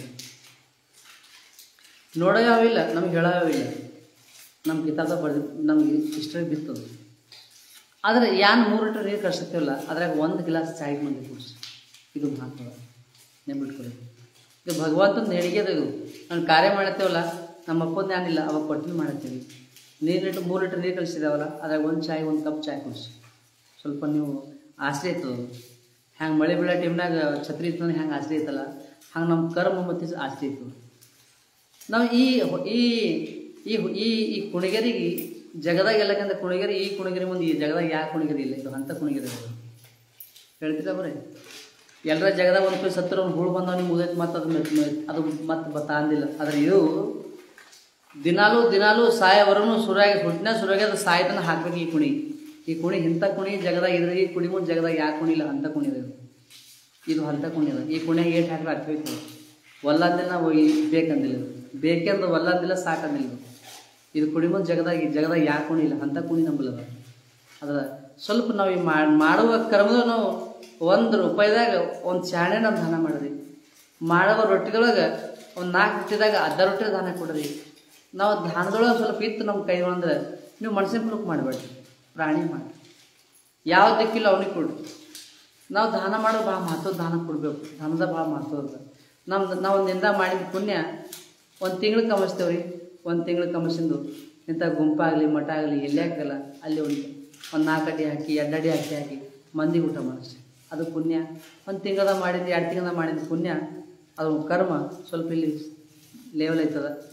ನೋಡೋ ಯಾವಿಲ್ಲ ನಮ್ಗೆ ಹೇಳೋ ಯಾವಿಲ್ಲ ನಮ್ಮ ಕಿತಾಬ ಬರ್ದು ನಮಗೆ ಇಷ್ಟೇ ಬಿತ್ತದು ಆದರೆ ಯಾನ್ ಮೂರು ಲೀಟ್ರ್ ನೀರು ಕಳ್ಸುತ್ತೇವಲ್ಲ ಅದ್ರಾಗ ಒಂದು ಗ್ಲಾಸ್ ಚಾಯ್ ಮಂದಿ ಕುಡಿಸಿ ಇದು ಮಹತ್ವ ನೆನ್ಬಿಟ್ಕೊಳ್ಳಿ ಇದು ಭಗವಂತನ ಹೇಳಿಗೆದು ಇದು ನಾನು ಕಾರ್ಯ ಮಾಡ್ತೇವಲ್ಲ ನಮ್ಮ ಅಪ್ಪನ ಏನಿಲ್ಲ ಅವಾಗ ಕೊಟ್ಟಿನ ಮಾಡ್ತೀವಿ ನೀರು ಲೀಟ್ರ್ ಮೂರು ಲೀಟ್ರ್ ನೀರು ಕಳಿಸಿದಾವಲ್ಲ ಅದ್ರಾಗ ಒಂದು ಚಾಯ್ ಒಂದು ಕಪ್ ಚಾಯ್ ಕುಡಿಸಿ ಸ್ವಲ್ಪ ನೀವು ಆಸರೆ ಇರ್ತದೆ ಹ್ಯಾಂಗೆ ಮಳೆ ಬೀಳೋ ಟೈಮ್ನಾಗ ಛತ್ರಿ ಇತ್ತಂದ್ರೆ ಹೆಂಗೆ ಆಸರೆ ಐತಲ್ಲ ಹಂಗೆ ನಮ್ಮ ಕರ್ಮ ಮತ್ತು ಆಸರೆ ಇತ್ತು ನಾವು ಈ ಈ ಈ ಈ ಈ ಕುಣಿಗರಿಗೆ ಜಗದಾಗ ಎಲ್ಲಕ್ಕಂತ ಕುಣಿಗರಿ ಈ ಕುಣಿಗರಿ ಮುಂದೆ ಈ ಜಗದಾಗ ಯಾವ ಕುಣಿಗರಿ ಇಲ್ಲ ಇದು ಅಂಥ ಕುಣಿಗರಿ ಅದು ಹೇಳ್ತೀರ ಬರೀ ಎಲ್ಲರ ಜಗದಾಗ ಒಂದು ಕೈ ಸತ್ತರ ಒಂದು ಹುಳು ಬಂದವ ನಿಮ್ಗೆ ಉದೈತೆ ಮತ್ತು ಅದು ಮೆತ್- ಮೆತ್- ಅದು ಮತ್ತೆ ಬತ್ತ ಅಂದಿಲ್ಲ ಆದರೆ ಇದು ದಿನಾಲೂ ದಿನಾಲೂ ಸಾಯವರೆಗೂ ಸುರಾಗಿ ಹುಟ್ಟಿನ ಸುರಾಗಿ ಅದು ಸಾಯ್ತನ ಹಾಕ್ಬೇಕು ಈ ಕುಣಿ ಈ ಕುಣಿ ಇಂಥ ಕುಣಿ ಜಗದಾಗ ಇದ್ರೆ ಈ ಕುಣಿ ಮುಂದೆ ಜಗದಾಗ ಯಾವ ಕುಣಿ ಇಲ್ಲ ಅಂಥ ಕುಣಿ ಇದೆ ಇದು ಇದು ಅಂಥ ಕುಣಿ ಅದ ಈ ಕುಣಿಯಾಗ ಏಟ್ ಹಾಕಿ ಹಾಕ್ಬೇಕು ಒಲ್ಲಂದಿಲ್ಲ ನಾವು ಈ ಬೇಕಂದಿಲ್ಲ ಇದು ಬೇಕೆಂದು ಒಲ್ಲಂದಿಲ್ಲ ಸಾಕಂದಿಲ್ಲ ಇದು ಇದು ಕುಣಿ ಮುಂದೆ ಜಗದಾಗ ಈ ಜಗದಾಗ ಯಾವ ಕುಣಿ ಇಲ್ಲ ಅಂಥ ಕುಣಿ ನಂಬಲ್ಲದ ಅದ್ರ ಸ್ವಲ್ಪ ನಾವು ಈ ಮಾಡ್- ಮಾಡುವ ಕರ್ಮದ ನಾವು ಒಂದು ರೂಪಾಯಿದಾಗ ಒಂದು ಚಾಣೆ ನಾವು ದಾನ ಮಾಡಿರಿ ಮಾಡುವ ರೊಟ್ಟಿದೊಳಗೆ ಒಂದು ನಾಲ್ಕು ರೊಟ್ಟಿದಾಗ ಅರ್ಧ ರೊಟ್ಟಿ ದಾನ ಕೊಡ್ರಿ ನಾವು ದಾನದೊಳಗೆ ಸ್ವಲ್ಪ ಇತ್ತು ನಮ್ಮ ಕೈ ಅಂದ್ರೆ ನೀವು ಮನ್ಸಿನ ಪುಲಕ್ ಮಾಡಬೇಡ್ರಿ ಪ್ರಾಣಿ ಮಾಡಿ ಯಾವ ದಿಕ್ಕಿಲ್ಲ ಅವನಿಗೆ ಕೊಡ್ರಿ ನಾವು ದಾನ ಮಾಡೋ ಭಾಳ ಮಹತ್ವ ದಾನ ಕೊಡಬೇಕು ದಾನದ ಭಾಳ ಮಹತ್ವ ಅದ ನಮ್ದು ನಾವು ಒಂದಿಂದ ಮಾಡಿದ ಪುಣ್ಯ ಒಂದು ತಿಂಗಳು ಕಮಿಸ್ತೇವೆ ರೀ ಒಂದು ತಿಂಗಳು ಕಮಿಸಿಂದು ಇಂಥ ಗುಂಪಾಗಲಿ ಮಠ ಆಗಲಿ ಎಲ್ಲೇ ಆಗಲ್ಲ ಅಲ್ಲಿ ಒಂದು ಒಂದು ನಾಲ್ಕು ಅಡಿ ಹಾಕಿ ಎರಡು ಅಡಿ ಹಾಕಿ ಹಾಕಿ ಮಂದಿಗೆ ಊಟ ಮಾಡಿಸಿ ಅದು ಪುಣ್ಯ ಒಂದು ತಿಂಗಳದ ಮಾಡಿದ್ದು ಎರಡು ತಿಂಗಳದ ಮಾಡಿದ ಪುಣ್ಯ ಅದು ಕರ್ಮ ಸ್ವಲ್ಪ ಇಲ್ಲಿ ಲೆವೆಲ್ ಐತದ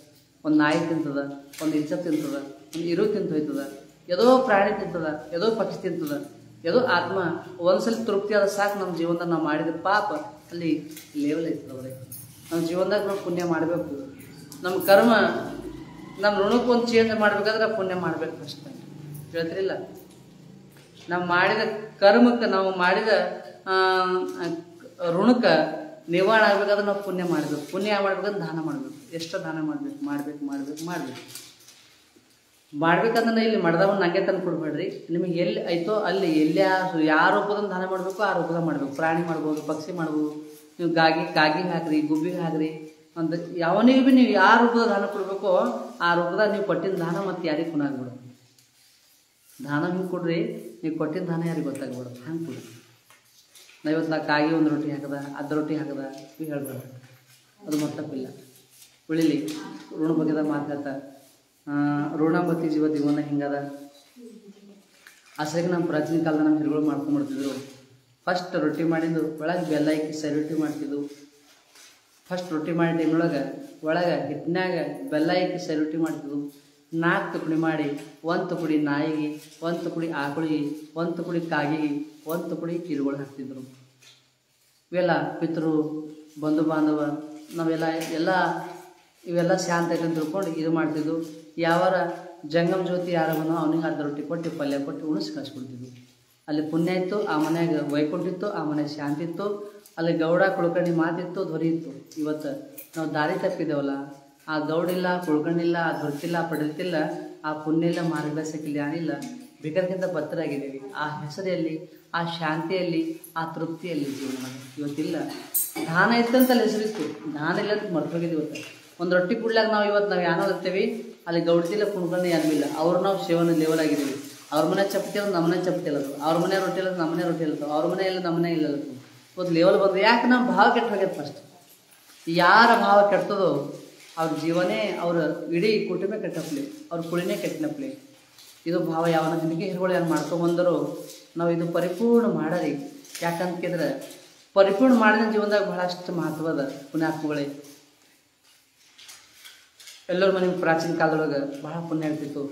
ಒಂದು ನಾಯಿ ತಿಂತದ ಒಂದು ಇಚ್ಚ ತಿಂತದ ಒಂದು ಇರು ತಿಂತ ಹೋಯ್ತದ ಯಾವುದೋ ಪ್ರಾಣಿ ತಿಂತದ ಯಾವುದೋ ಪಕ್ಷಿ ತಿಂತದ ಯಾವುದೋ ಆತ್ಮ ಒಂದ್ಸಲ ತೃಪ್ತಿ ಆದ ಸಾಕು ನಮ್ಮ ಜೀವನದಾಗ ನಾವು ಮಾಡಿದ ಪಾಪ ಅಲ್ಲಿ ಲೇವಲ್ ಐತದವ್ರೆ ನಮ್ಮ ಜೀವನದಾಗ ನಾವು ಪುಣ್ಯ ಮಾಡಬೇಕು ನಮ್ಮ ಕರ್ಮ ನಮ್ಮ ಋಣಕ್ಕೆ ಒಂದು ಚೇಂಜ್ ಮಾಡ್ಬೇಕಾದ್ರೆ ಪುಣ್ಯ ಮಾಡ್ಬೇಕು ಫಸ್ಟ್ ಹೇಳ್ತಿರಿಲ್ಲ ನಾವು ಮಾಡಿದ ಕರ್ಮಕ್ಕೆ ನಾವು ಮಾಡಿದ ಆ, ಆ, ಋಣಕ್ಕೆ ನಿವಾರಣೆ ಆಗ್ಬೇಕಾದ್ರೆ ನಾವು ಪುಣ್ಯ ಮಾಡಬೇಕು ಪುಣ್ಯ ಮಾಡ್ಬೇಕಂದ್ರೆ ದಾನ ಮಾಡಬೇಕು ಎಷ್ಟು ದಾನ ಮಾಡಬೇಕು ಮಾಡ್ಬೇಕು ಮಾಡ್ಬೇಕು ಮಾಡಬೇಕು ಮಾಡ್ಬೇಕಂದ್ರೆ ಇಲ್ಲಿ ಮಡ್ದವನ್ನ ನಂಗೆ ತಂದು ಕೊಡ್ಬೇಡ್ರಿ ನಿಮಗೆ ಎಲ್ಲಿ ಐತೋ ಅಲ್ಲಿ ಎಲ್ಲಿ ಯಾವ ರೂಪದಲ್ಲಿ ದಾನ ಮಾಡಬೇಕು ಆ ರೂಪದಾಗ ಮಾಡಬೇಕು ಪ್ರಾಣಿ ಮಾಡ್ಬೋದು ಪಕ್ಷಿ ಮಾಡ್ಬೋದು ನೀವು ಗಾಗಿ ಕಾಗಿ ಹಾಕ್ರಿ ಗುಬ್ಬಿಗೆ ಹಾಕ್ರಿ ಅಂತ ಯಾವನಿಗೆ ಭೀ ನೀವು ಯಾವ ರೂಪದ ದಾನ ಕೊಡಬೇಕೋ ಆ ರೂಪದಾಗ ನೀವು ಕೊಟ್ಟಿನ ದಾನ ಮತ್ತೆ ಯಾರಿಗೆ ಪುನಃ ಆಗ್ಬಿಡೋದು ದಾನ ಹಿಂಗೆ ಕೊಡ್ರಿ ನೀವು ಕೊಟ್ಟಿದ್ದ ದಾನ ಯಾರಿಗೆ ಗೊತ್ತಾಗ್ಬಿಡೋದು ಹಂಗೆ ಕೊಡ್ರಿ ನಾ ಇವತ್ತು ನಾ ಕಾಗಿ ಒಂದು ರೊಟ್ಟಿ ಹಾಕದ ಅರ್ಧ ರೊಟ್ಟಿ ಹಾಕದ ಇವು ಹೇಳ್ಬಾರ್ದು ಅದು ಮತ್ತಪ್ಪಿಲ್ಲ ಉಳಿಲಿ ಋಣ ಬಗ್ಗೆದಾಗ ಮಾತಾಡ್ತಾ ಋಣಪತಿ ಜೀವ ಜೀವನ ಹಿಂಗದ ಅಸಲಿಗೆ ನಮ್ಮ ಪ್ರಾಚೀನ ಕಾಲದ ನಮ್ಮ ಹಿರುಗಳು ಮಾಡ್ಕೊಂಡ್ಬಿಡ್ತಿದ್ರು ಫಸ್ಟ್ ರೊಟ್ಟಿ ಮಾಡಿದ್ದು ಒಳಗೆ ಬೆಲ್ಲ ಹಾಕಿ ಸರಿ ರೊಟ್ಟಿ ಮಾಡ್ತಿದ್ವು ಫಸ್ಟ್ ರೊಟ್ಟಿ ಮಾಡಿ ಟೈಮ್ನೊಳಗೆ ಒಳಗೆ ಹಿಟ್ಟಿನಾಗ ಬೆಲ್ಲ ಹಾಕಿ ಸರಿ ರೊಟ್ಟಿ ಮಾಡ್ತಿದ್ವು ನಾಲ್ಕು ತುಕಡಿ ಮಾಡಿ ಒಂದು ತುಕಡಿ ನಾಯಿಗೆ ಒಂದು ತುಕಡಿ ಆಕಳಿಗೆ ಒಂದು ತುಕಡಿ ಕಾಗಿಗೆ ಒಂದು ತುಕಡಿ ಕಿರುಗಳು ಹಾಕ್ತಿದ್ರು ಇವೆಲ್ಲ ಪಿತೃ ಬಂಧು ಬಾಂಧವ ನಾವೆಲ್ಲ ಎಲ್ಲ ಇವೆಲ್ಲ ಶಾಂತ ಐತೆ ಅಂತ ತಿಳ್ಕೊಂಡು ಇದು ಮಾಡ್ತಿದ್ವು ಯಾವಾರ ಜಂಗಮ್ ಜ್ಯೋತಿ ಯಾರ ಬಂದೋ ಅವನಿಗೆ ಅರ್ಧ ರೊಟ್ಟಿ ಕೊಟ್ಟು ಪಲ್ಯ ಕೊಟ್ಟು ಉಣಿಸಿ ಕಳಿಸ್ಕೊಡ್ತಿದ್ವು ಅಲ್ಲಿ ಪುಣ್ಯ ಇತ್ತು ಆ ಮನ್ಯಾಗ ವೈಕುಂಠ ಇತ್ತು ಆ ಮನ್ಯಾಗ ಶಾಂತಿ ಇತ್ತು ಅಲ್ಲಿ ಗೌಡ ಕುಳ್ಕರ್ಣಿ ಮಾತಿತ್ತು ಧ್ವರಿ ಇತ್ತು ಇವತ್ತು ನಾವು ದಾರಿ ತಪ್ಪಿದ್ದೇವಲ್ಲ ಆ ಗೌಡಿಲ್ಲ ಕುಳ್ಕರ್ಣಿಲ್ಲ ಆ ಧ್ವರ್ತಿಲ್ಲ ಪಡೆದಿಲ್ಲ ಆ ಪುಣ್ಯ ಇಲ್ಲ ಮಾರ್ಗದರ್ಶಕಿಲ್ಲ ಯಾರಿಲ್ಲ ಬೇಕಾದಕ್ಕಿಂತ ಬತ್ತರಾಗಿದ್ದೀವಿ ಆ ಹೆಸರಲ್ಲಿ ಆ ಶಾಂತಿಯಲ್ಲಿ ಆ ತೃಪ್ತಿಯಲ್ಲಿ ಜೀವನ ಇವತ್ತಿಲ್ಲ ದಾನ ಇತ್ತಂತ ಅಲ್ಲಿ ಹೆಸರಿತ್ತು ದಾನ ಇಲ್ಲ ಅಂತ ಮರ್ತು ಹೋಗಿದ್ದೀವಿ ಇವತ್ತು ಒಂದು ರೊಟ್ಟಿ ಕುಡ್ಲಾಗ ನಾವು ಇವತ್ತು ನಾವು ಯಾನೋ ಇರ್ತೀವಿ ಅಲ್ಲಿ ಗೌಡ್ತಿಲ್ಲ ಕುಣ್ಕೊಂಡು ಏನೂ ಇಲ್ಲ ಅವ್ರು ನಾವು ಸೇವನೆ ಲೇವಲ್ ಆಗಿದ್ದೀವಿ ಅವ್ರ ಮನೆ ಚಪ್ಪತಿ ಅಲ್ಲ ನಮ್ಮನೆ ಚಪ್ಪತಿ ಅಲ್ಲ ಅವ್ರ ಮನೆ ರೊಟ್ಟಿ ಇಲ್ಲ ನಮ್ಮನೆ ರೊಟ್ಟಿ ಇಲ್ಲತ್ತು ಅವ್ರ ಮನೆ ಇಲ್ಲ ನಮ್ಮನೆ ಇಲ್ಲ ಇವತ್ತು ಲೇವಲ್ ಬಂದು ಯಾಕೆ ನಮ್ಮ ಭಾವ ಕೆಟ್ಟು ಹೋಗ್ಯದ ಫಸ್ಟ್ ಯಾರ ಭಾವ ಕೆಡ್ತದೋ ಅವ್ರ ಜೀವನೇ ಅವ್ರ ಇಡೀ ಕುಟುಂಬ ಕೆಟ್ಟಪ್ಲಿ ಅವ್ರ ಕುಳಿನೇ ಕೆಟ್ಟನಪ್ಲಿ ಇದು ಭಾವ ಯಾವನ ನಿನಗೆ ಹಿರುಗಳು ಏನು ಮಾಡ್ಕೊಂಬಂದರು ನಾವು ಇದು ಪರಿಪೂರ್ಣ ಮಾಡರಿ ಯಾಕಂತಂದ್ರೆ ಪರಿಪೂರ್ಣ ಮಾಡಿದ ಜೀವನದಾಗ ಬಹಳಷ್ಟು ಮಹತ್ವದ ಪುಣ್ಯಾತ್ಮಗಳೇ ಎಲ್ಲರ ಮನೆ ಪ್ರಾಚೀನ ಕಾಲದೊಳಗೆ ಬಹಳ ಪುಣ್ಯ ಆಗ್ತಿತ್ತು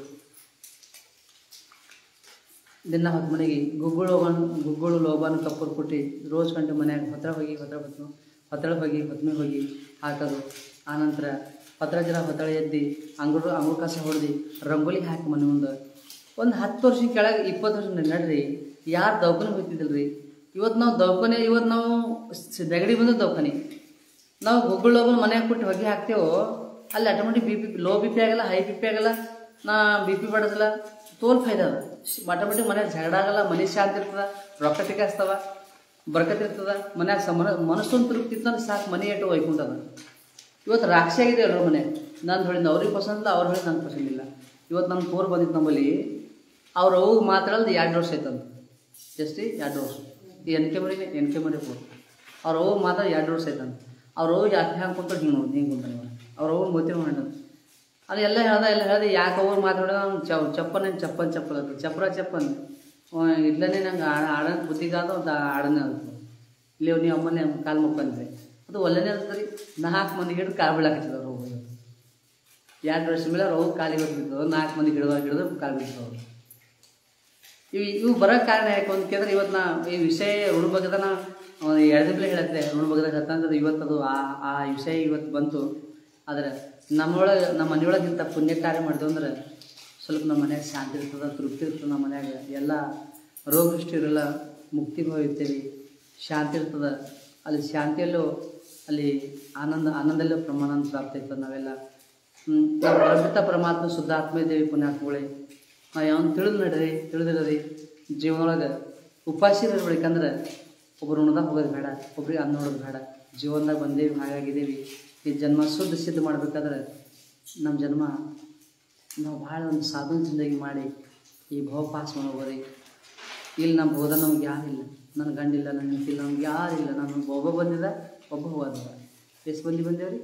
ದಿನ ಹತ್ತು ಮನೆಗೆ ಗುಗ್ಗುಳು ಲೋಬನ್ ಗುಗ್ಗುಳು ಲೋಬನ್ ಕಪ್ಪೂರ್ ಕೊಟ್ಟು ರೋಜ್ ಗಂಟೆ ಮನ್ಯಾಗ ಹೊತ್ರ ಹೋಗಿ ಹೊತ್ರ ಹೊತ್ತು ಹೊತ್ತಳ ಹೋಗಿ ಹೊತ್ಮೆ ಹೋಗಿ ಹಾಕೋದು ಆನಂತರ ಹೊತ್ರ ಜನ ಹೊತ್ತಳ ಎದ್ದು ಅಂಗುರು ಅಂಗುರು ಕಸ ಹೊಡೆದು ರಂಗೋಲಿ ಹಾಕಿ ಮನೆ ಮುಂದೆ ಒಂದು ಹತ್ತು ವರ್ಷ ಕೆಳಗೆ ಇಪ್ಪತ್ತು ವರ್ಷ ನಡ್ರಿ ಯಾರು ದವಾಖಾನೆ ಹೋಗ್ತಿದ್ದಿಲ್ರಿ ಇವತ್ತು ನಾವು ದವಾಖಾನೆ ಇವತ್ತು ನಾವು ಸ್- ನೆಗಡಿ ಬಂದ ದವಾಖಾನೆ ನಾವು ಗುಗ್ಗುಳು ಲೋಬನ್ ಮನ್ಯಾಗ ಕೊಟ್ಟು ಹೊಗೆ ಹಾಕ್ತೇವೋ ಅಲ್ಲಿ automatic B P low B P ಆಗಲ್ಲ ಹೈ ಬಿ ಪಿ ಆಗಲ್ಲ ನಾ ಬಿ ಪಿ ಬಡಸಲ್ಲ ತೋಲ್ ಫೈದ ಅದ ಆಟೋಮೆಟಿಕ್ ಮನ್ಯಾಗ ಜಗಳ ಆಗಲ್ಲ ಮನೆ ಶಾಂತಿ ಇರ್ತದ ರೊಕ್ಕ ಟಿಕಾಸ್ತವ ಬರ್ಕತ್ ಇರ್ತದ ಮನ್ಯಾಗ ಸ ಮನ ಮನಸ್ಸೊಂದು ತೃಪ್ತಿ ಇತ್ತಂದ್ರೆ ಸಾಕು ಮನೆ ಏಟು ಒಯ್ಕೊಂಡದ ಇವತ್ತು ರಾಕ್ಷಿ ಆಗಿದೆ ಎಲ್ಲರ ಮನೆ ನಾನು ಹೇಳಿದ ಅವ್ರಿಗೆ ಪಸಂದ್ ಇಲ್ಲ ಅವ್ರು ಹೇಳಿದ ನಂಗೆ ಪಸಂದ್ ಇಲ್ಲ ಇವತ್ತು ನನ್ನ ಫೋರ್ ಬಂದಿತ್ತು ನಮ್ಮಲ್ಲಿ ಅವ್ರ ಅವು ಮಾತಾಡೋದು ಎರಡು ವರ್ಷ ಆಯ್ತಂತ ಎಷ್ಟು ಎರಡು ವರ್ಷ ಈ ಎನ್ ಕೆ ಮರಿನೇ ಎನ್ ಕೆ ಮರಿ ಫೋರ್ ಅವ್ರ ಅವು ಮಾತಾಡ ಎರಡು ವರ್ಷ ಆಯ್ತಂತ ಅವ್ರ ಅವು ಯಾಕೆ ಹ್ಯಾಂಗೆ ಕುಂತ ಹಿಂಗೆ ನೋಡಿ ಹಿಂಗೆ ಕುಂತಾನೆ ಇವ ಅವ್ರ ಅವು ಗೊತ್ತಿನ ಮಾಡಿದ ಅದು ಎಲ್ಲ ಹೇಳ್ದ ಎಲ್ಲ ಹೇಳ್ದೆ ಯಾಕೆ ಅವ್ರು ಮಾತಾಡೋದು ಅವ್ನು ಚ ಚಪ್ಪನ್ ಏನು ಚಪ್ಪನ್ ಚಪ್ಪಲ್ ಅಂತ ಚಪ್ರ ಚಪ್ಪನ್ ಇಲ್ಲನೇ ನಂಗೆ ಆಡ ಬುದ್ಧಿಗಾದ ಒಂದು ಆಡನೇ ಅಂತ ಇಲ್ಲಿ ನೀವು ಅಮ್ಮನೇ ಕಾಲು ಮುಕ್ಕಂದ್ರೆ ಅದು ಒಳ್ಳೆನೇ ಇರ್ತದೆ ನಾಲ್ಕು ಮಂದಿ ಹಿಡಿದು ಕಾಲು ಬೀಳಾಕತ್ತಿದ್ರು ಅವ್ರು ಹೋಗಿ ಎರಡು ವರ್ಷ ಮೇಲೆ ಅವ್ರು ಹೋಗಿ ಕಾಲಿಗೆ ಬಿಡ್ತಿದ್ರು ನಾಲ್ಕು ಮಂದಿ ಹಿಡಿದು ಹಿಡಿದು ಕಾಲು ಬಿಡ್ತಿದ್ರು ಅವ್ರು ಇವು ಇವು ಬರೋ ಕಾರಣ ಯಾಕೆ ಅಂತ ಕೇಳಿದ್ರೆ ಇವತ್ತು ನಾ ಈ ವಿಷಯ ಋಣ ಬಗ್ಗದ ನಾ ಎರಡು ದಿನ ಹೇಳತ್ತೆ ಋಣ ಬಗ್ಗದಾಗ ಹತ್ತಂದ್ರೆ ಇವತ್ತು ಅದು ಆ ಆ ವಿಷಯ ಇವತ್ತು ಬಂತು ಆದರೆ ನಮ್ಮೊಳಗೆ ನಮ್ಮ ಮನೆಯೊಳಗೆ ಇಂಥ ಪುಣ್ಯ ಕಾರ್ಯ ಮಾಡಿದ್ವು ಅಂದ್ರೆ ಸ್ವಲ್ಪ ನಮ್ಮ ಮನ್ಯಾಗ ಶಾಂತಿ ಇರ್ತದೆ ತೃಪ್ತಿ ಇರ್ತದೆ ನಮ್ಮ ಮನ್ಯಾಗ ಎಲ್ಲ ರೋಗ ದೃಷ್ಟಿ ಇರಲ್ಲ ಮುಕ್ತಿಗೆ ಹೋಗಿರ್ತೀವಿ ಶಾಂತಿ ಇರ್ತದೆ ಅಲ್ಲಿ ಶಾಂತಿಯಲ್ಲೂ ಅಲ್ಲಿ ಆನಂದ ಆನಂದಲ್ಲೂ ಪ್ರಮಾಣ ಪ್ರಾಪ್ತಿ ಇರ್ತದೆ ನಾವೆಲ್ಲ ಹ್ಮ್, ನಾವು ಪ್ರಭುತ ಪರಮಾತ್ಮ ಶುದ್ಧಾತ್ಮ ಇದ್ದೇವೆ ಪುಣ್ಯಾತ್ಮಗಳೇ ನಾವು ಯಾವನ್ ತಿಳಿದು ನಡ್ರಿ ತಿಳಿದಿರರಿ ಜೀವನೊಳಗೆ ಉಪವಾಸ ಇರಬೇಕಂದ್ರೆ ಒಬ್ರು ಉಣ್ದಾಗ ಹೋಗೋದು ಬೇಡ ಒಬ್ರಿಗೆ ಅನ್ನ ನೋಡೋದು ಬೇಡ ಜೀವನದಾಗ ಬಂದೇವಿ ಹಾಗಾಗಿದ್ದೀವಿ ಈ ಜನ್ಮ ಶುದ್ಧ ಸಿದ್ಧ ಮಾಡ್ಬೇಕಾದ್ರೆ ನಮ್ಮ ಜನ್ಮ ನಾವು ಭಾಳ ಒಂದು ಸಾಧನ ಜಿಂದಗಿ ಮಾಡಿ ಈ ಭವ ಪಾಸ್ ಮಾಡೋರಿ ಇಲ್ಲಿ ನಮ್ಮ ಹೋದ ನಮ್ಗೆ ಯಾರಿಲ್ಲ ನನ್ನ ಗಂಡಿಲ್ಲ ನನ್ನ ಹೆಂಡತಿಲ್ಲ ನಮ್ಗೆ ಯಾರಿಲ್ಲ ನಾನು ಒಬ್ಬ ಬಂದಿದ್ದ ಒಬ್ಬ ಹೋದ ಎಷ್ಟು ಮಂದಿ ಬಂದೇವ್ರಿ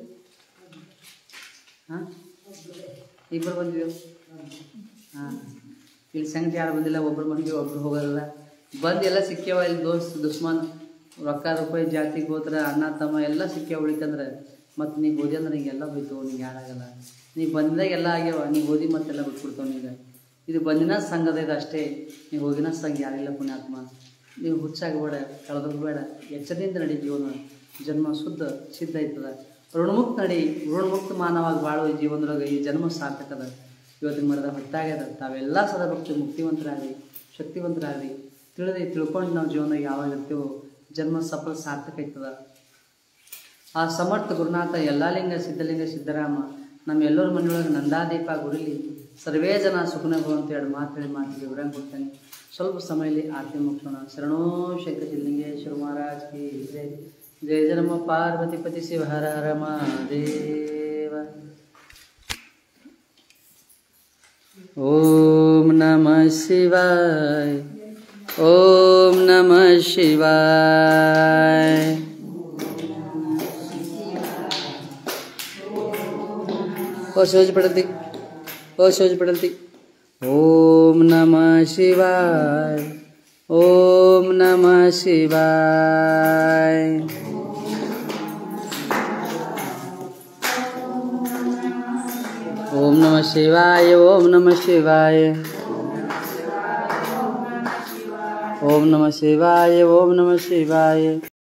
ಹಾಂ ಇಬ್ಬರು ಬಂದಿದ್ದೇವೆ ಹಾಂ ಇಲ್ಲಿ ಸಂಗತಿ ಯಾರು ಬಂದಿಲ್ಲ ಒಬ್ರು ಮಂದಿ ಒಬ್ರು ಹೋಗೋದಿಲ್ಲ ಬಂದು ಎಲ್ಲ ಸಿಕ್ಕ್ಯಾವ ಇಲ್ಲಿ ದೋಸ್ತ್ ದುಶ್ಮನ್ ರೊಕ್ಕ ರೂಪಾಯಿ ಜಾತಿ ಗೋತ್ರ ಅಣ್ಣ ತಮ್ಮ ಎಲ್ಲ ಸಿಕ್ಕ್ಯಾವ ಉಳಿತಂದ್ರೆ ಮತ್ತು ನೀ ಓದಿ ಅಂದ್ರೆ ಹಿಂಗೆಲ್ಲ ಹೋಯ್ತು ನಿಂಗೆ ಯಾರಾಗಲ್ಲ ನೀ ಬಂದಾಗ ಎಲ್ಲ ಆಗ್ಯಾವ ನೀ ಓದಿ ಮತ್ತೆಲ್ಲ ಬಿಟ್ಬಿಡ್ತಾವ ನಿಂಗೆ ಇದು ಬಂದಿನ ಸಂಘದ ಇದು ಅಷ್ಟೇ ನೀವು ಹೋಗಿನ ಸಂಘ ಯಾರಿಲ್ಲ ಪುಣ್ಯಾತ್ಮ ನೀವು ಹುಚ್ಚಾಗಬೇಡ ಕಳೆದೋಗ್ಬೇಡ ಎಚ್ಚರದಿಂದ ನಡಿ ಜೀವನ ಜನ್ಮ ಶುದ್ಧ ಸಿದ್ಧ ಆಯ್ತದ ಋಣಮುಕ್ತ ನಡಿ ಋಣಮುಕ್ತ ಮಾನವಾಗಿ ಬಾಳುವ ಈ ಜೀವನದೊಳಗೆ ಈ ಜನ್ಮ ಸಾರ್ಥಕದ ಇವತ್ತಿನ ಮರದ ಹೊತ್ತಾಗ್ಯದ ತಾವೆಲ್ಲ ಸದಾ ಭಕ್ತಿ ಮುಕ್ತಿವಂತರಾಗಲಿ ಶಕ್ತಿವಂತರಾಗಲಿ ತಿಳಿದು ತಿಳ್ಕೊಂಡು ನಾವು ಜೀವನದಾಗ ಯಾವಾಗ ಇರ್ತೀವೋ ಜನ್ಮ ಸಫಲ ಸಾರ್ಥಕ ಆಯ್ತದ ಆ ಸಮರ್ಥ ಗುರುನಾಥ ಯಲ್ಲಾಲಿಂಗ ಸಿದ್ಧಲಿಂಗ ಸಿದ್ದರಾಮ ನಮ್ಮೆಲ್ಲರ ಮನೆಯೊಳಗೆ ನಂದಾದೀಪ ಗುರಿಲಿ ಸರ್ವೇ ಜನ ಸುಖನ ಭವಂತ ಎರಡು ಮಾತು ಹೇಳಿ ಮಾತಿಗೆ ವಿವರ ಕೊಡ್ತಾನೆ ಸ್ವಲ್ಪ ಸಮಯದಲ್ಲಿ ಆರತಿ ಮುಗಿಸೋಣ ಶರಣೋ ಶಂಕರ ಸಿದ್ಧಲಿಂಗೇಶ್ವರ ಮಹಾರಾಜ್ ಕಿ ಜೈ ಜಯ ಜನಮ ಪಾರ್ವತಿ ಪತಿ ಶಿವ ಹರ ಹರ ಮಹಾದೇವ ಓಂ ನಮಃ ಶಿವಾಯ ಓಂ ನಮಃ ಶಿವಾಯ ಓ ಶಿವಾಜಿ ಪಡಂತಿ ಓ ಶಿವಾಜಿ ಪಡಂತಿ ಓಂ ನಮಃ ಶಿವಾಯ ಓಂ ನಮಃ ಶಿವಾಯ ಓಂ ನಮಃ ಶಿವಾಯ ಓಂ ನಮಃ ಶಿವಾಯ ಓಂ ನಮಃ ಶಿವಾಯ ಓಂ ನಮಃ ಶಿವಾಯ